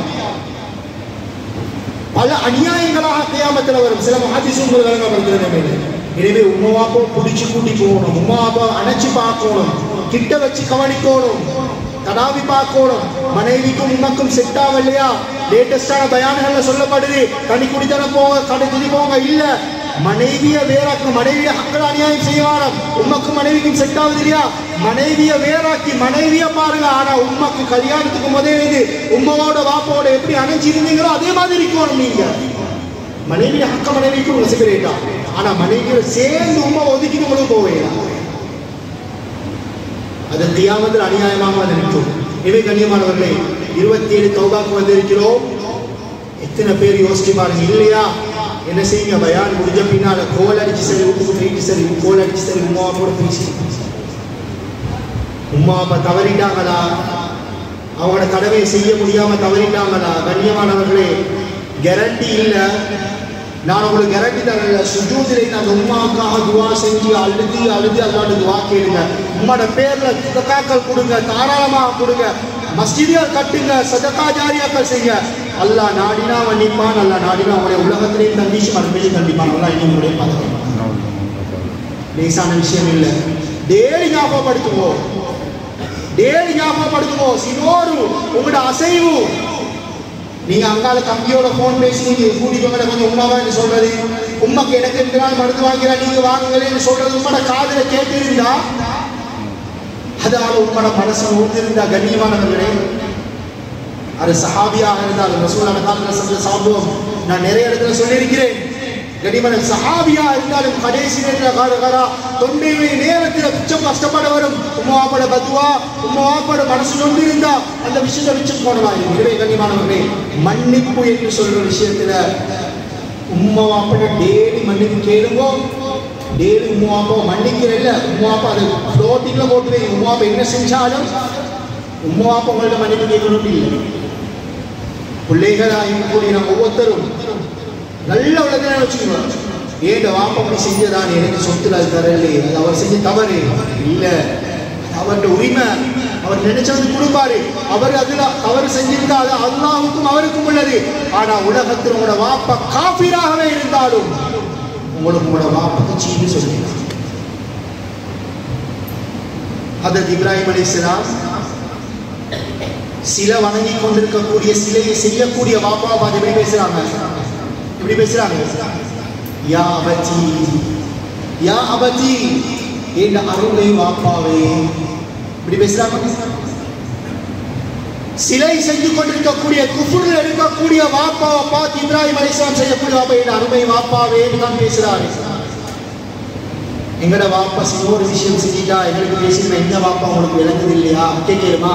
பல அநியாயங்களாக கையாமத்தில் வரும் சில மகாதிசுங்கள் வழங்கப்படுகிறது எனவே உமாவாப்போ பிடிச்சு கூட்டி போகணும் உமாவாப்போ அணைச்சு பார்க்கணும் கிட்ட வச்சு கவனிக்கணும் தடாவி பார்க்கணும் மனைவிக்கும் உமக்கும் செட் ஆகலையா லேட்டஸ்டான பயான்கள்ல சொல்லப்படுது தனி குடித்தன போங்க கடை குடி போங்க இல்ல மனைவிய வேறாக்கு மனைவிய அக்கள் அநியாயம் செய்யவாரம் உமக்கும் மனைவிக்கும் செட் ஆகுது இல்லையா மனைவிய வேறாக்கி மனைவிய பாருங்க ஆனா உமக்கு கல்யாணத்துக்கு முதல் இது உம்மவோட வாப்போட எப்படி அணைஞ்சிருந்தீங்களோ அதே மாதிரி இருக்கணும் நீங்க மனைவி அக்க மனைவிக்கு உங்களை சிகரேட்டா ஆனா மனைவியோட சேர்ந்து உமா ஒதுக்கிட்டு உங்களுக்கு போவேடா அது தியாமத்தில் அநியாயமாக அது நிற்கும் இவை கண்ணியமானவர்களே இருபத்தி ஏழு தௌபாக்கு வந்திருக்கிறோம் எத்தனை பேர் யோசிச்சு பாருங்க இல்லையா என்ன செய்யுங்க பயான் முடிஞ்ச பின்னால கோல் அடிச்சு சரி வீட்டுக்கு போயிட்டு சரி கோல் அடிச்சு சரி உமா கூட பேசி உமா அப்ப தவறிட்டாங்களா அவங்களோட கடமையை செய்ய முடியாம தவறிட்டாங்களா கண்ணியமானவர்களே கேரண்டி இல்ல நான் உங்களுக்கு கேரண்டி தரல சுஜூதிலே அந்த உமாவுக்காக துவா செஞ்சு அழுதி அழுதி அல்லாண்டு துவா கேளுங்க உம்மோட பேர்ல சதக்காக்கள் கொடுங்க தாராளமாக கொடுங்க மஸ்ஜிதியால் கட்டுங்க சதக்கா ஜாரியாக்கள் செய்யுங்க அல்லாஹ் நாடினா மன்னிப்பான் அல்லாஹ் நாடினா அவருடைய உலகத்திலேயும் தண்டிச்சு மறுபடியும் கண்டிப்பான் அல்லாஹ் இன்னும் உடைய பதவி லேசான விஷயம் இல்லை டேலி ஞாபகப்படுத்துவோம் டேலி ஞாபகப்படுத்துவோம் சினோரு உங்களோட அசைவு நீங்க அங்கால தம்பியோட போன் பேசி நீங்க கூட்டிட்டு வாங்க கொஞ்சம் உமாவான்னு சொல்றது உமாக்கு எனக்கு ரெண்டு நாள் மருந்து வாங்கிறா நீங்க வாங்குங்களேன்னு சொல்றது உங்களோட காதுல கேட்டிருந்தா அதால உங்களோட மனசு ஊர்ந்திருந்தா கண்ணியமானவர்களே அது சஹாபியாக இருந்தாலும் ரசூலான காலத்தில் செஞ்ச சம்பவம் நான் நிறைய இடத்துல சொல்லியிருக்கிறேன் கனிமன சஹாபியா இருந்தாலும் கடைசி நேரத்தில் காலகாரா தொண்டைமை நேரத்தில் மிச்சம் கஷ்டப்பட வரும் உமாப்பட பத்துவா உமாப்பட மனசு நொந்து இருந்தா அந்த விஷயத்தை மிச்சம் போனலாம் எனவே கனிமானவர்களே மன்னிப்பு என்று சொல்ற விஷயத்துல உம்மாப்பட டெய்லி மன்னிப்பு கேளுங்கோ டெய்லி உம்மாப்பா மன்னிக்கிறல்ல உம்மாப்பா அது ஃப்ளோட்டிங்ல போட்டு வை உம்மாப்பா என்ன செஞ்சாலும் உம்மாப்பா உங்கள்ட்ட மன்னிப்பு கேட்கணும் இல்லை பிள்ளைகளாக இருக்கக்கூடிய நம்ம ஒவ்வொருத்தரும் நல்ல உலகம் வச்சுக்கணும் ஏன் வாப்பா அப்படி செஞ்சதான் எனக்கு சொத்துல அது தரலே அது அவர் செஞ்ச தவறு இல்ல அது அவருடைய உரிமை அவர் நினைச்சது கொடுப்பாரு அவர் அதுல தவறு செஞ்சிருந்தா அது அல்லாஹுக்கும் அவருக்கும் உள்ளது ஆனா உலகத்தில் உங்களோட வாப்பா காபிராகவே இருந்தாலும் உங்களுக்கு உங்களோட வாப்பாக்கு சீனு சொல்லுங்க அதற்கு இப்ராஹிம் அலிஸ்லாம் சில வணங்கி கொண்டிருக்கக்கூடிய சிலையை செய்யக்கூடிய வாப்பா பார்த்து எப்படி பேசுறாங்க எப்படி பேசுறாங்க யா அபதி யா அபதி என் அருளை வாப்பாவே இப்படி பேசுறாங்க சிலை செஞ்சு கொண்டிருக்கக்கூடிய குஃபுரில் இருக்கக்கூடிய வாப்பாவை பார்த்து இப்ராஹிம் அலிஸ்லாம் செய்யக்கூடிய வாப்பா என் அருமை வாப்பாவே தான் பேசுறாரு எங்கட வாப்பா சில ஒரு விஷயம் செஞ்சிட்டா எங்களுக்கு பேசினா எந்த வாப்பா உங்களுக்கு விளங்குது இல்லையா கேட்கலுமா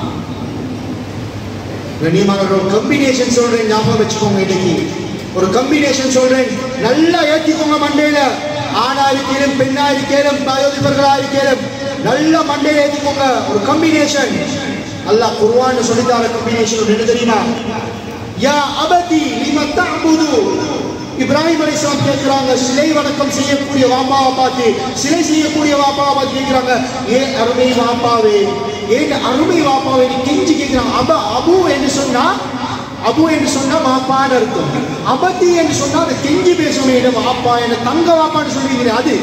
கண்ணியமான ஒரு கம்பினேஷன் சொல்றேன் ஞாபகம் வச்சுக்கோங்க இன்னைக்கு ஒரு கம்பினேஷன் சொல்றேன் நல்லா ஏற்றிக்கோங்க மண்டையில ஆணா இருக்கேனும் பெண்ணா இருக்கேனும் வயோதிபர்களா இருக்கேனும் நல்ல மண்டையில ஏற்றிக்கோங்க ஒரு கம்பினேஷன் அல்லாஹ் குர்ஆன் சொல்லித்தார கம்பினேஷன் என்ன தெரியுமா யா அபதி லிம தஅபுது இப்ராஹிம் அலைஹிஸ்ஸலாம் கேட்கிறாங்க சிலை வணக்கம் செய்யக்கூடிய வாப்பாவை பார்த்து சிலை செய்யக்கூடிய வாப்பாவை பார்த்து கேட்கிறாங்க ஏன் அருமை வாப்பாவே ஏன் அருமை வாப்பாவை நீ கெஞ்சி கேட்கிறாங்க அப அபு என்று சொன்னா அபு என்று சொன்னா வாப்பான்னு அர்த்தம் அபதி என்று சொன்னா அதை கெஞ்சி பேசணும் என்ன வாப்பா என்ன தங்க வாப்பான்னு சொல்லுவீங்களே அது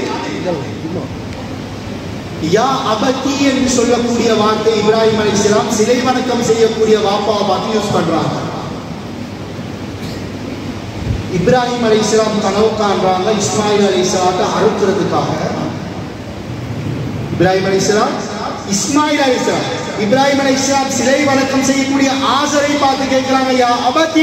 யா அபதி என்று சொல்லக்கூடிய வார்த்தை இப்ராஹிம் அலைஹிஸ்ஸலாம் சிலை வணக்கம் செய்யக்கூடிய வாப்பாவை பார்த்து யூஸ் பண்றாங்க இப்ராஹிம் அலி இஸ்லாம் கனவு காண்றாங்க இஸ்மாயில் அலி இஸ்லாத்தை அறுக்கிறதுக்காக இப்ராஹிம் அலி இஸ்லாம் இஸ்மாயில் அலி இஸ்லாம் இப்ராஹிம் அலி இஸ்லாம் சிலை வணக்கம் செய்யக்கூடிய ஆசரை பார்த்து கேட்கிறாங்க யா அபதி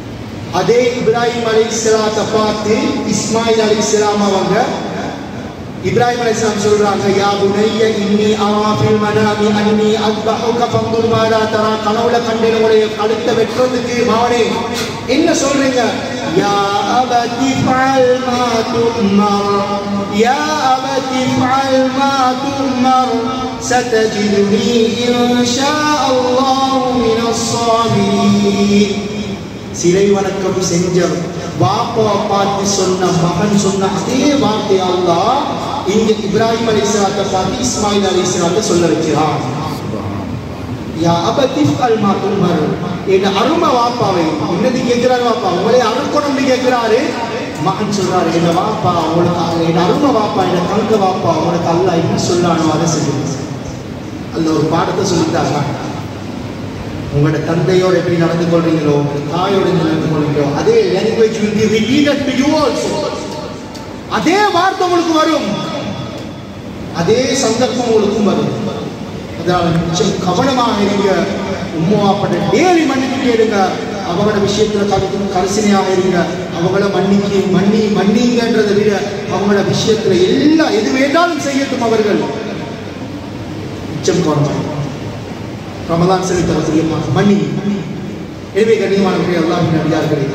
அதே இப்ராஹிம் அலி இஸ்லாத்தை பார்த்து இஸ்மாயில் அலி இஸ்லாம் அவங்க இப்ராஹிம் அலைஹிஸ்ஸலாம் சொல்றாங்க யா புனைய இன்னி அரா ஃபில் மனாமி அன்னி அஸ்பஹுக ஃபன்துர் மாதா தரா கனவுல கண்டேன் உடைய கழுத்தை வெட்டுறதுக்கு மகனே என்ன சொல்றீங்க யா அபதி ஃபஅல் மா துமர் யா அபதி ஃபஅல் மா துமர் ستجدني إن شاء الله من الصابرين சிலை வணக்கம் செஞ்ச பாப்பா பார்த்து சொன்ன மகன் சொன்ன அதே வார்த்தை அல்லாஹ் இங்க இப்ராஹிம் அலைஹிஸ்ஸலாத்தை பார்த்து இஸ்மாயில் அலைஹிஸ்ஸலாத்தை சொல்ல வைக்கிறான் யா அபதிஃப் அல் மா துமர் என் அருமை வாப்பாவை என்னது கேட்கிறாரு வாப்பா உங்களை அருக்கணும்னு கேட்கிறாரு மகன் சொல்றாரு என்ன வாப்பா உங்களுக்கு என் அருமை வாப்பா என் தங்க வாப்பா உங்களுக்கு அல்லாஹ் என்ன சொல்லானோ அதை செய்யுங்க அல்ல ஒரு பாடத்தை சொல்லித்தாங்க உங்களோட தந்தையோட எப்படி நடந்து கொள்றீங்களோ உங்களோட தாயோட எப்படி நடந்து கொள்றீங்களோ அதே language will be repeated to you also அதே வார்த்தை உங்களுக்கு வரும் அதே சந்தர்ப்பம் உங்களுக்கும் வரும் அதனால மிச்சம் கவனமாக இருங்க உம்மாப்பட்ட டேலி மன்னிக்கிட்டே இருங்க அவங்களோட விஷயத்துல கருத்து கரிசனையாக இருங்க அவங்கள மன்னிக்கு மன்னி மன்னிங்கன்றதை விட அவங்களோட விஷயத்துல எல்லா எது வேண்டாலும் செய்யட்டும் அவர்கள் மிச்சம் கவனமாக ரமதான் செலுத்த வசதியமாக மன்னி எனவே கண்ணியமானவர்களே அல்லாஹின் அடியார்களே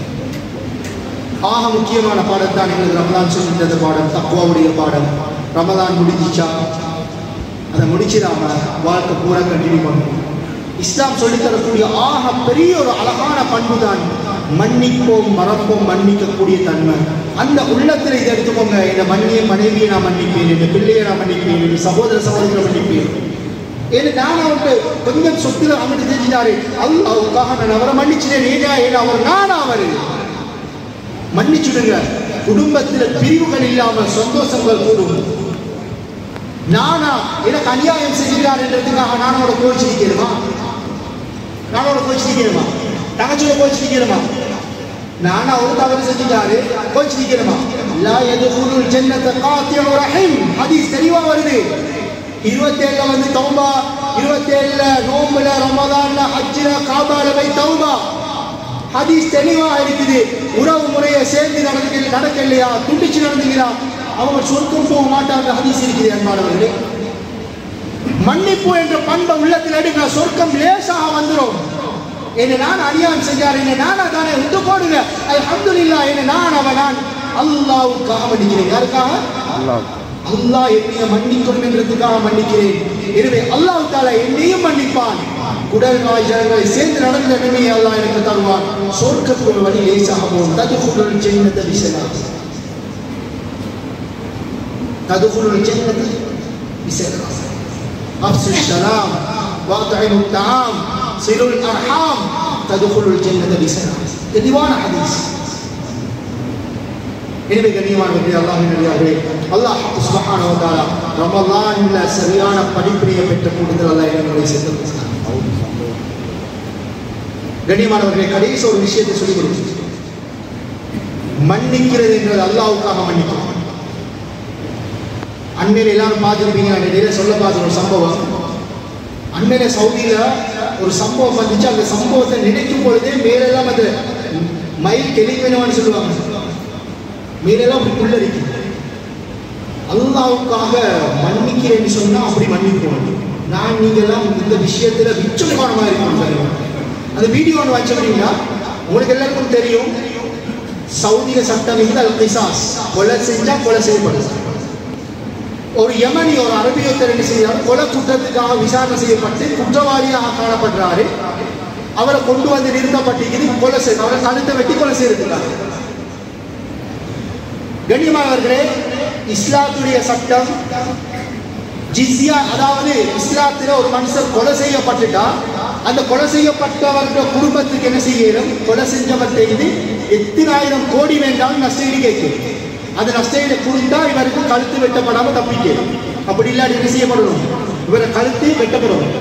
ஆக முக்கியமான பாடத்தான் எங்களுக்கு ரமதான் சொல்லித்தந்த பாடம் தக்குவாவுடைய பாடம் ரமதான் முடிஞ்சிச்சா அதை முடிச்சிடாம வாழ்க்கை பூரா கண்டினியூ பண்ணணும் இஸ்லாம் சொல்லித் தரக்கூடிய ஆக பெரிய ஒரு அழகான பண்பு தான் மன்னிப்போம் மறப்போம் மன்னிக்கக்கூடிய தன்மை அந்த உள்ளத்தில் இதை எடுத்துக்கோங்க என் மன்னிய மனைவியை நான் மன்னிப்பேன் என் பிள்ளையை நான் மன்னிப்பேன் என் சகோதர சகோதரிகளை மன்னிப்பேன் ஏன்னா நான் அவர்கிட்ட கொஞ்சம் சொத்துல அவன்கிட்ட செஞ்சிட்டாரு அல்லாவுக்காக நான் அவரை மன்னிச்சிட்டேன் ஏன்னா ஏன்னா அவர் நான் அவர் மன்னிச்சுடுங்க குடும்பத்துல பிரிவுகள் இல்லாம சந்தோஷங்கள் கூடும் நானா எனக்கு அநியாயம் செஞ்சிருக்காருன்றதுக்காக நானோட கோச்சிருக்கிறேமா நானோட கோச்சிருக்கிறேமா தங்கச்சியோட கோச்சிருக்கிறேமா நானா ஒரு தவறு செஞ்சுட்டாரு கோச்சிருக்கிறேமா லா எதுகுலுல் ஜன்னத காத்தியம் ரஹீம் ஹதீஸ் தெளிவா வருது இருபத்தேழுல வந்து தௌபா இருபத்தேழுல நோம்புல ரமதான்ல ஹஜ்ஜில காபால போய் தௌபா ஹதீஸ் தெளிவா இருக்குது உறவு முறையை சேர்ந்து நடந்து நடக்கலையா துண்டிச்சு நடந்துக்கிறா அவங்க சொர்க்கம் போக மாட்டாங்க ஹதீஸ் இருக்குது அன்பானவர்களே மன்னிப்பு என்ற பண்பை உள்ளத்தில் எடுங்க சொர்க்கம் லேசாக வந்துடும் என்னை நான் அநியாயம் செஞ்சார் என்னை நானா தானே விட்டு போடுங்க அல்ஹம்துலில்லா என்னை நான் அவன் நான் அல்லாவுக்காக மன்னிக்கிறேன் யாருக்காக அல்லாஹ் அல்லாஹ் என்னைய மன்னிக்கணும் என்றதுக்காக மன்னிக்கிறேன் எனவே அல்லாஹ் தாலா என்னையும் மன்னிப்பான் உடல் நோய் ஜனங்களை சேர்ந்து நடந்த நன்மையை அல்லாஹ் எனக்கு தருவான் சொர்க்கத்துக்கு ஒரு வழி லேசாக போகும் ததுகுலுல் ஜன்னத பிஸலாம் ததுகுலுல் ஜன்னத பிஸலாம் அஃப்சு ஸலாம் வாத்இமு الطعام صلوا الارحام تدخلوا الجنه بسلام தெளிவான ஹதீஸ் எனவே கண்ணியமானவர்களே அல்லாஹின் அடியார்களே அல்லாஹ் சுப்ஹானஹு வ தஆலா ரமலான்ல சரியான படிப்பினையை பெற்ற கூட்டத்தில் அல்லாஹ் எங்களை சேர்த்து கண்ணியமானவர்களே கடைசி ஒரு விஷயத்தை சொல்லிக் கொடுத்து மன்னிக்கிறது என்றது அல்லாஹ்வுக்காக மன்னிக்கும் அண்மையில எல்லாரும் பார்த்துருப்பீங்க நான் இடையில சொல்ல பார்த்த ஒரு சம்பவம் அண்மையில சவுதியில ஒரு சம்பவம் வந்துச்சு அந்த சம்பவத்தை நினைக்கும் பொழுதே மேலெல்லாம் அந்த மயில் தெளிவினவான்னு சொல்லுவாங்க மேலெல்லாம் அப்படி புல்லரிக்கும் அல்லாவுக்காக மன்னிக்கிறேன்னு சொன்னா அப்படி மன்னிப்போம் நான் நீங்கெல்லாம் இந்த விஷயத்துல விச்சலமானமா இருக்கணும் தெரியுமா அந்த வீடியோ ஒன்று வச்ச அப்படின்னா உங்களுக்கு எல்லாருக்கும் தெரியும் சவுதியில சட்டம் இருக்குது அது கிசாஸ் கொலை செஞ்சா கொலை செய்யப்படுது ஒரு யமனி ஒரு அரபியத்தர் என்ன செய்யறாரு கொலை குற்றத்துக்காக விசாரணை செய்யப்பட்டு குற்றவாளியாக காணப்படுறாரு அவரை கொண்டு வந்து நிறுத்தப்பட்டிருக்குது கொலை செய்ய அவரை கழுத்தை வெட்டி கொலை செய்யறதுக்காக கண்ணியமானவர்களே இஸ்லாத்துடைய சட்டம் ஜிஸ்யா அதாவது இஸ்லாத்துல ஒரு மனுஷர் கொலை செய்யப்பட்டுட்டா அந்த கொலை செய்யப்பட்டவருடைய குடும்பத்துக்கு என்ன செய்யணும் கொலை செஞ்சவர்கிட்ட இது எத்தனாயிரம் கோடி வேண்டாலும் நஷ்டஈடு கேட்கும் அந்த நஷ்டஈடு கொடுத்தா இவருக்கு கழுத்து வெட்டப்படாம தப்பிக்கும் அப்படி இல்லாட்டி என்ன செய்யப்படணும் இவரை கழுத்து வெட்டப்படும்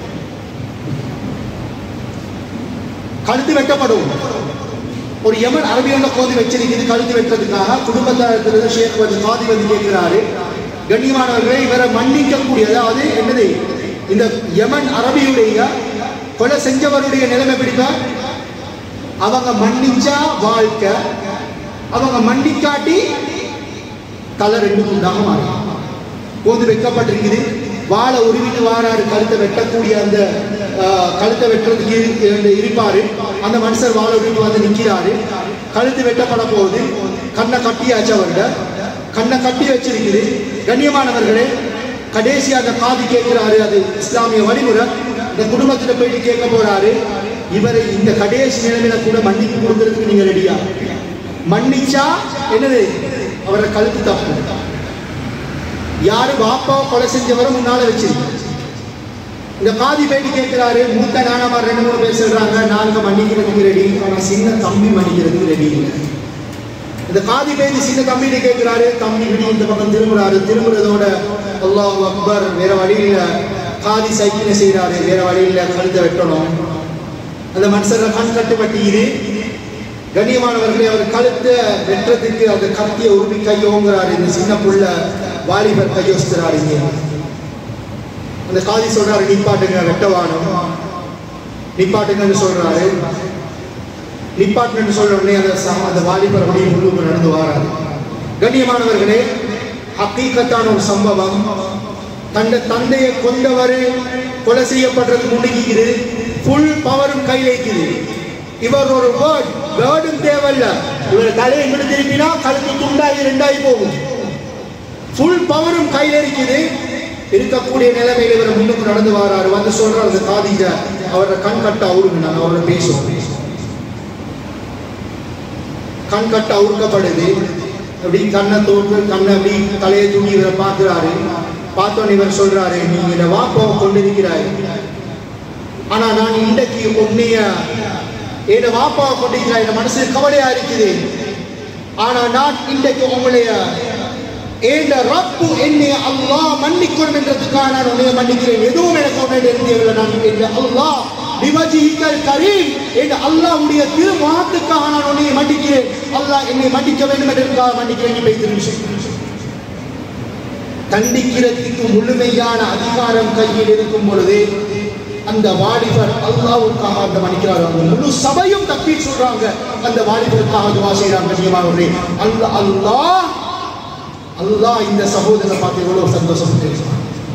கழுத்து வெட்டப்படும் ஒரு யமன் அரபியோட கோதி வச்சிருக்குது கழுத்து வெட்டுறதுக்காக குடும்பத்தாரத்திலிருந்து ஷேக் வந்து காதி வந்து கேட்கிறாரு கண்ணியமானவர்களை இவரை மன்னிக்கக்கூடிய அதாவது என்னது இந்த யமன் அரபியுடைய கொலை செஞ்சவருடைய நிலைமை பிடிப்பா அவங்க மன்னிச்சா வாழ்க்கை அவங்க மன்னிக்காட்டி தலை ரெண்டு துண்டாக மாறி கோந்து வைக்கப்பட்டிருக்குது வாழை உருவிட்டு வாராரு கழுத்தை வெட்டக்கூடிய அந்த ஆஹ், கழுத்தை வெட்டுறதுக்கு இரு- இரு- இருப்பாரு அந்த மனுஷர் வாழை உருவி வந்து நிற்கிறாரு கழுத்து வெட்டப்பட போகுது கண்ணை கட்டியாச்சு அவர்கிட்ட கண்ணை கட்டி வச்சிருக்குது கண்ணியமானவர்களே கடைசி அந்த காது கேட்கிறாரு அது இஸ்லாமிய வழிமுறை இந்த குடும்பத்துல போயிட்டு கேட்க போறாரு இவரை இந்த கடைசி நிலைமையில கூட மன்னிப்பு கொடுக்கறதுக்கு நீங்க ரெடியா மன்னிச்சா என்னது அவரை கழுத்து தப்பு யாரு பாப்பாவை கொலை செஞ்சவரை முன்னால வச்சிருக்கு இந்த காதி பேட்டி கேட்கிறாரு மூத்த நானமா ரெண்டு மூணு பேர் சொல்றாங்க நாங்க மன்னிக்கிறதுக்கு ரெடி ஆனா சின்ன தம்பி மன்னிக்கிறதுக்கு ரெடி இல்லை இந்த காதி பேதி சின்ன தம்பிட்டு கேட்கிறாரு தம்பி இப்படி இந்த பக்கம் திரும்புறாரு திரும்புறதோட அல்லாஹ் அக்பர் வேற வழியில காதி சைக்கிளை செய்யறாரு வேற வழியில கழுத்தை வெட்டணும் அந்த மனுஷர கண் கட்டு வட்டிக்குது கண்ணியமானவர்களே அவர் கழுத்தை வெட்டுறதுக்கு அந்த கத்தியை உருவி கையோங்கிறாரு இந்த சின்ன புள்ள வாலிபர் கையோசுறாரு இங்க அந்த காதி சொல்றாரு நிப்பாட்டுங்க வெட்டவானம் நிப்பாட்டுங்கன்னு சொல்றாரு நிப்பாட்டுன்னு சொல்ற உடனே அந்த சம- அந்த வாலிபர் அப்படியே முழுக்க நடந்து வாராரு கண்ணியமானவர்களே ஹக்கீக்கத்தான ஒரு சம்பவம் தன்னை தந்தையை கொண்டவர் கொலை செய்யப்படுறதுக்கு முன்னிக்குது ஃபுல் பவரும் கையில் இருக்குது இவர் ஒரு வேர்ட் வேர்டும் தேவையில்ல இவர் தலையை இங்கிட்டு திருப்பினா கழுத்து துண்டாகி ரெண்டாகி போகும் ஃபுல் பவரும் கையில் இருக்குது இருக்கக்கூடிய நிலைமையில இவர் முன்னுக்கு நடந்து வராரு வந்து சொல்றாரு அந்த காதிஜ அவரோட கண் கட்ட அவருங்க நாங்க அவரோட பேசுவோம் கண் கட்ட அவுர்க்கப்படுது அப்படி கண்ணை தோற்று கண்ணை அப்படி தலையை தூக்கி இவரை பார்க்கிறாரு பார்த்தோன்னு இவர் சொல்றாரு நீங்க இந்த வாப்பாவை கொண்டிருக்கிறாய் ஆனா நான் இன்றைக்கு உன்னைய என் வாப்பாவை கொண்டிருக்கிறாய் என் மனசு கவலையா இருக்குது ஆனா நான் இன்றைக்கு உங்களைய ஏண்ட ரப்பு என்னை அல்லாஹ் மன்னிக்கணும் என்றதுக்காக நான் உன்னைய மன்னிக்கிறேன் எதுவும் எனக்கு உன்னை தேவையில்லை நான் என்ற அல்லாஹ் விவஜிகள் கரீம் என்ற அல்லாஹ்வுடைய திருமாத்துக்காக நான் உன்னை மன்னிக்கிறேன் அல்லாஹ் என்னை மன்னிக்க வேண்டும் என்றதுக்காக மன்னிக்கிறேன் நீ போய் திரும்பி தண்டிக்கிறதுக்கு முழுமையான அதிகாரம் கையில் இருக்கும் பொழுது அந்த வாலிபர் அல்லாவுக்காக அந்த மன்னிக்கிறார் அவங்க முழு சபையும் தப்பி சொல்றாங்க அந்த வாலிபருக்காக துவா செய்யறாங்க நிச்சயமாகவே அல்ல அல்லாஹ் அல்லாஹ் இந்த சகோதரனை பார்த்து எவ்வளவு சந்தோஷப்பட்டு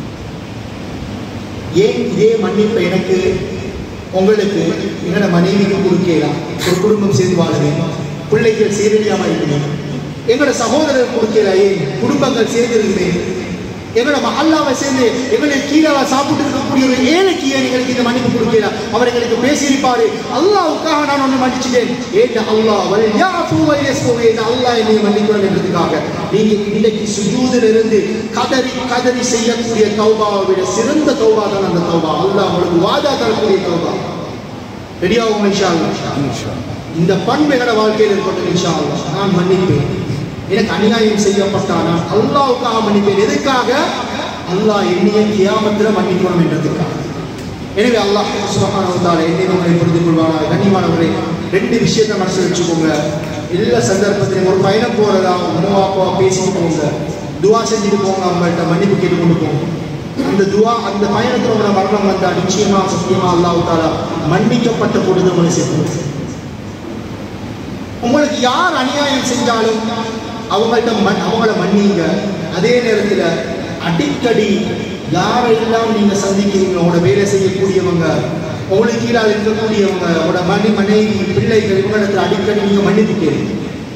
ஏன் இதே மன்னிப்பை எனக்கு உங்களுக்கு என்னோட மனைவிக்கு கொடுக்கலாம் ஒரு குடும்பம் சேர்ந்து வாழுவேன் பிள்ளைகள் சீரழியாம இருக்கணும் எங்களோட சகோதரர் கொடுக்கல ஏன் குடும்பங்கள் சேர்ந்து இருக்குமே எங்களோட மஹல்லாவை சேர்ந்து எங்களுக்கு கீழே சாப்பிட்டு இருக்கக்கூடிய ஒரு ஏழைக்கு ஏன் எங்களுக்கு இந்த மன்னிப்பு கொடுக்கல அவர் எங்களுக்கு பேசியிருப்பாரு அல்லாவுக்காக நான் ஒன்று மன்னிச்சிட்டேன் ஏன் அல்லாஹ் வல் யாஃபு வல் யஸ்ஃபு ஏன் அல்லாஹ் என்னை மன்னிக்கணும் என்றதுக்காக நீங்க இன்னைக்கு சுஜூதில் இருந்து கதறி கதறி செய்யக்கூடிய தௌபாவை விட சிறந்த தௌபா தான் அந்த தௌபா அல்லாஹ் உங்களுக்கு வாதா தரக்கூடிய தௌபா ரெடியாகும் இன்ஷா அல்லாஹ் இன்ஷா இந்த பண்புகள வாழ்க்கையில் இருக்கட்டும் இன்ஷா அல்லாஹ் நான் மன்னிப்பேன் எனக்கு அநியாயம் செய்யப்பட்டால் நான் அல்லாவுக்காக மன்னிப்பேன் எதுக்காக அல்லாஹ் என்னைய கியாமத்தில் மன்னிக்கணும் என்றதுக்காக எனவே அல்லாஹ் சுபஹானஹு வ தஆலா என்னை உங்களை புரிந்து கொள்வானா கண்ணியமானவர்களே ரெண்டு விஷயத்தை மனசில் வச்சுக்கோங்க எல்லா சந்தர்ப்பத்திலையும் ஒரு பயணம் போறதா உணவா அப்பா பேசிட்டு போங்க துவா செஞ்சுட்டு போங்க அவங்கள்ட்ட மன்னிப்பு கேட்டு கொண்டு போங்க அந்த துவா அந்த பயணத்தில் உங்களை மரணம் வந்தா நிச்சயமா சத்தியமா அல்லாஹ் தாலா மன்னிக்கப்பட்ட பொழுது உங்களை சேர்த்து உங்களுக்கு யார் அநியாயம் செஞ்சாலும் அவங்கள்ட்ட மன் அவங்கள மன்னிங்க அதே நேரத்தில் அடிக்கடி யாரெல்லாம் நீங்க சந்திக்கிறீங்க உங்களோட வேலை செய்யக்கூடியவங்க உங்களுக்கு கீழாக இருக்கக்கூடியவங்க உங்களோட மணி மனைவி பிள்ளைகள் இவங்களிடத்துல அடிக்கடி நீங்க மன்னிப்பு கேளுங்க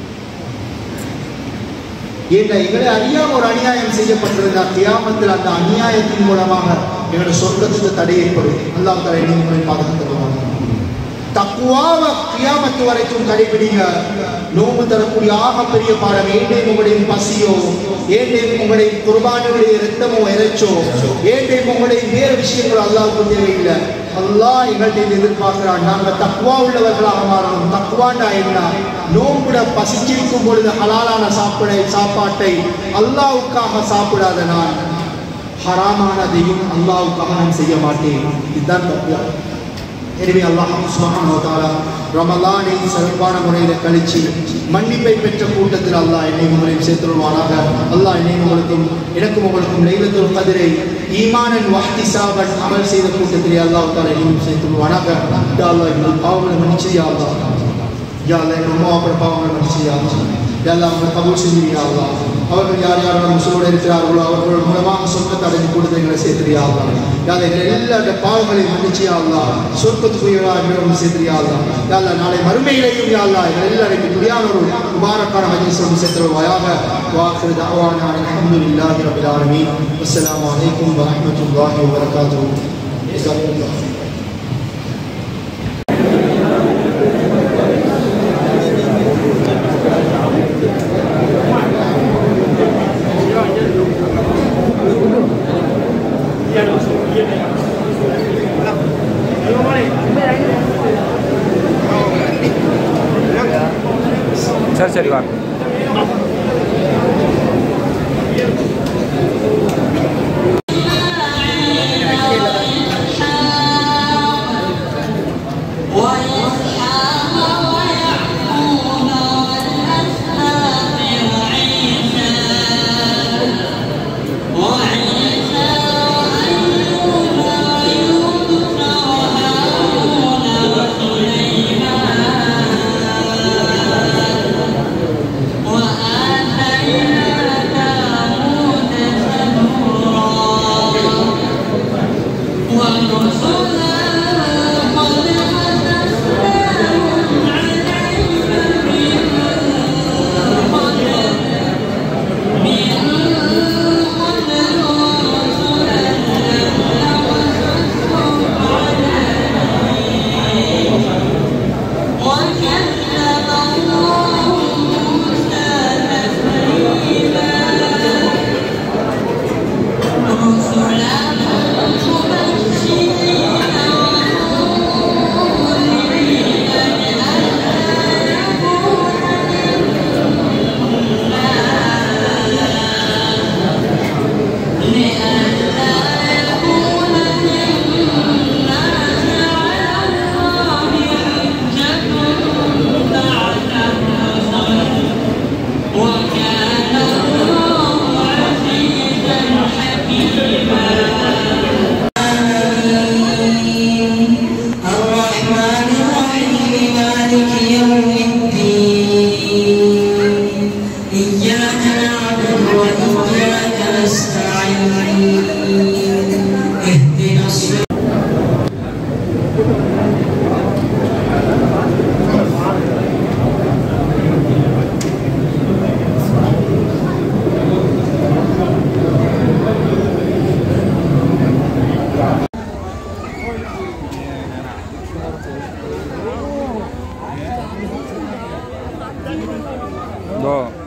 ஏன்னா எங்களை அறியாம ஒரு அநியாயம் செய்யப்பட்டிருந்தா கியாமத்தில் அந்த அநியாயத்தின் மூலமாக எங்களோட சொர்க்கத்துக்கு தடை ஏற்படும் அல்லாஹ் தலை நீங்களை பாதுகாத்துக்குவாங்க தக்குவாவை கியாமத்து வரைக்கும் கடைபிடிங்க நோம்பு தரக்கூடிய ஆக பெரிய பாடம் ஏண்டேம் உங்களுடைய பசியோ ஏண்டேம் உங்களுடைய குர்பானுடைய ரத்தமோ இறைச்சோ ஏண்டேம் உங்களுடைய வேறு விஷயங்களோ அல்லாவுக்கு தேவையில்லை அல்லாஹ் எங்கள்கிட்ட இது எதிர்பார்க்கிறான் நாங்கள் தக்குவா உள்ளவர்களாக மாறணும் தக்குவாண்டா என்ன நோம்புட பசிச்சிருக்கும் பொழுது ஹலாலான சாப்பிட சாப்பாட்டை அல்லாவுக்காக சாப்பிடாத நான் ஹராமானதையும் அல்லாவுக்காக நான் செய்ய மாட்டேன் இதுதான் தக்குவா எனவே அல்லாஹ் சுப்ஹானஹு வ தஆலா ரமலானை சிறப்பான முறையில் கழிச்சு மன்னிப்பை பெற்ற கூட்டத்தில் அல்லாஹ் என்னை உங்களையும் சேர்த்துள்வானாக அல்லாஹ் என்னை உங்களுக்கும் எனக்கும் உங்களுக்கும் லைலத்துல் கதிரை ஈமானன் வஹ்திசாபன் அமல் செய்த கூட்டத்திலே அல்லாஹ் தாலா என்னையும் சேர்த்துள்வானாக யா அல்லாஹ் எங்கள் பாவங்களை மன்னிச்சு யா அல்லாஹ் யா அல்லாஹ் எங்கள் அம்மா அப்பா பாவங்களை மன்னிச்சு யா அல்லாஹ் யா அல்லாஹ் அவங்களை கபூல் செஞ்சிரியா அல்லாஹ் அவர்கள் யார் யார் முசோடு இருக்கிறார்களோ அவர்கள் மூலமாக சொர்க்கத்தை அடைந்து கொடுத்து எங்களை சேர்த்திரியாங்களா யாரை எல்லா பாவங்களையும் மன்னிச்சு ஆகலா சொர்க்கத்துக்குரியவர்களாக எங்களை சேர்த்திரியாங்களா யாரா நாளை மறுமையிலையும் யாரா எங்கள் எல்லாரையும் துணியான ஒரு முபாரக்கான மஜிலிசோடு சேர்த்துருவாயாக واخر دعوانا ان الحمد لله رب العالمين والسلام عليكم ورحمه الله وبركاته جزاكم الله خيرا சரி சரி வா الرحمن الرحيم مالك يوم الدين إياك نعبد وإياك نستعين اهدنا الصراط Go.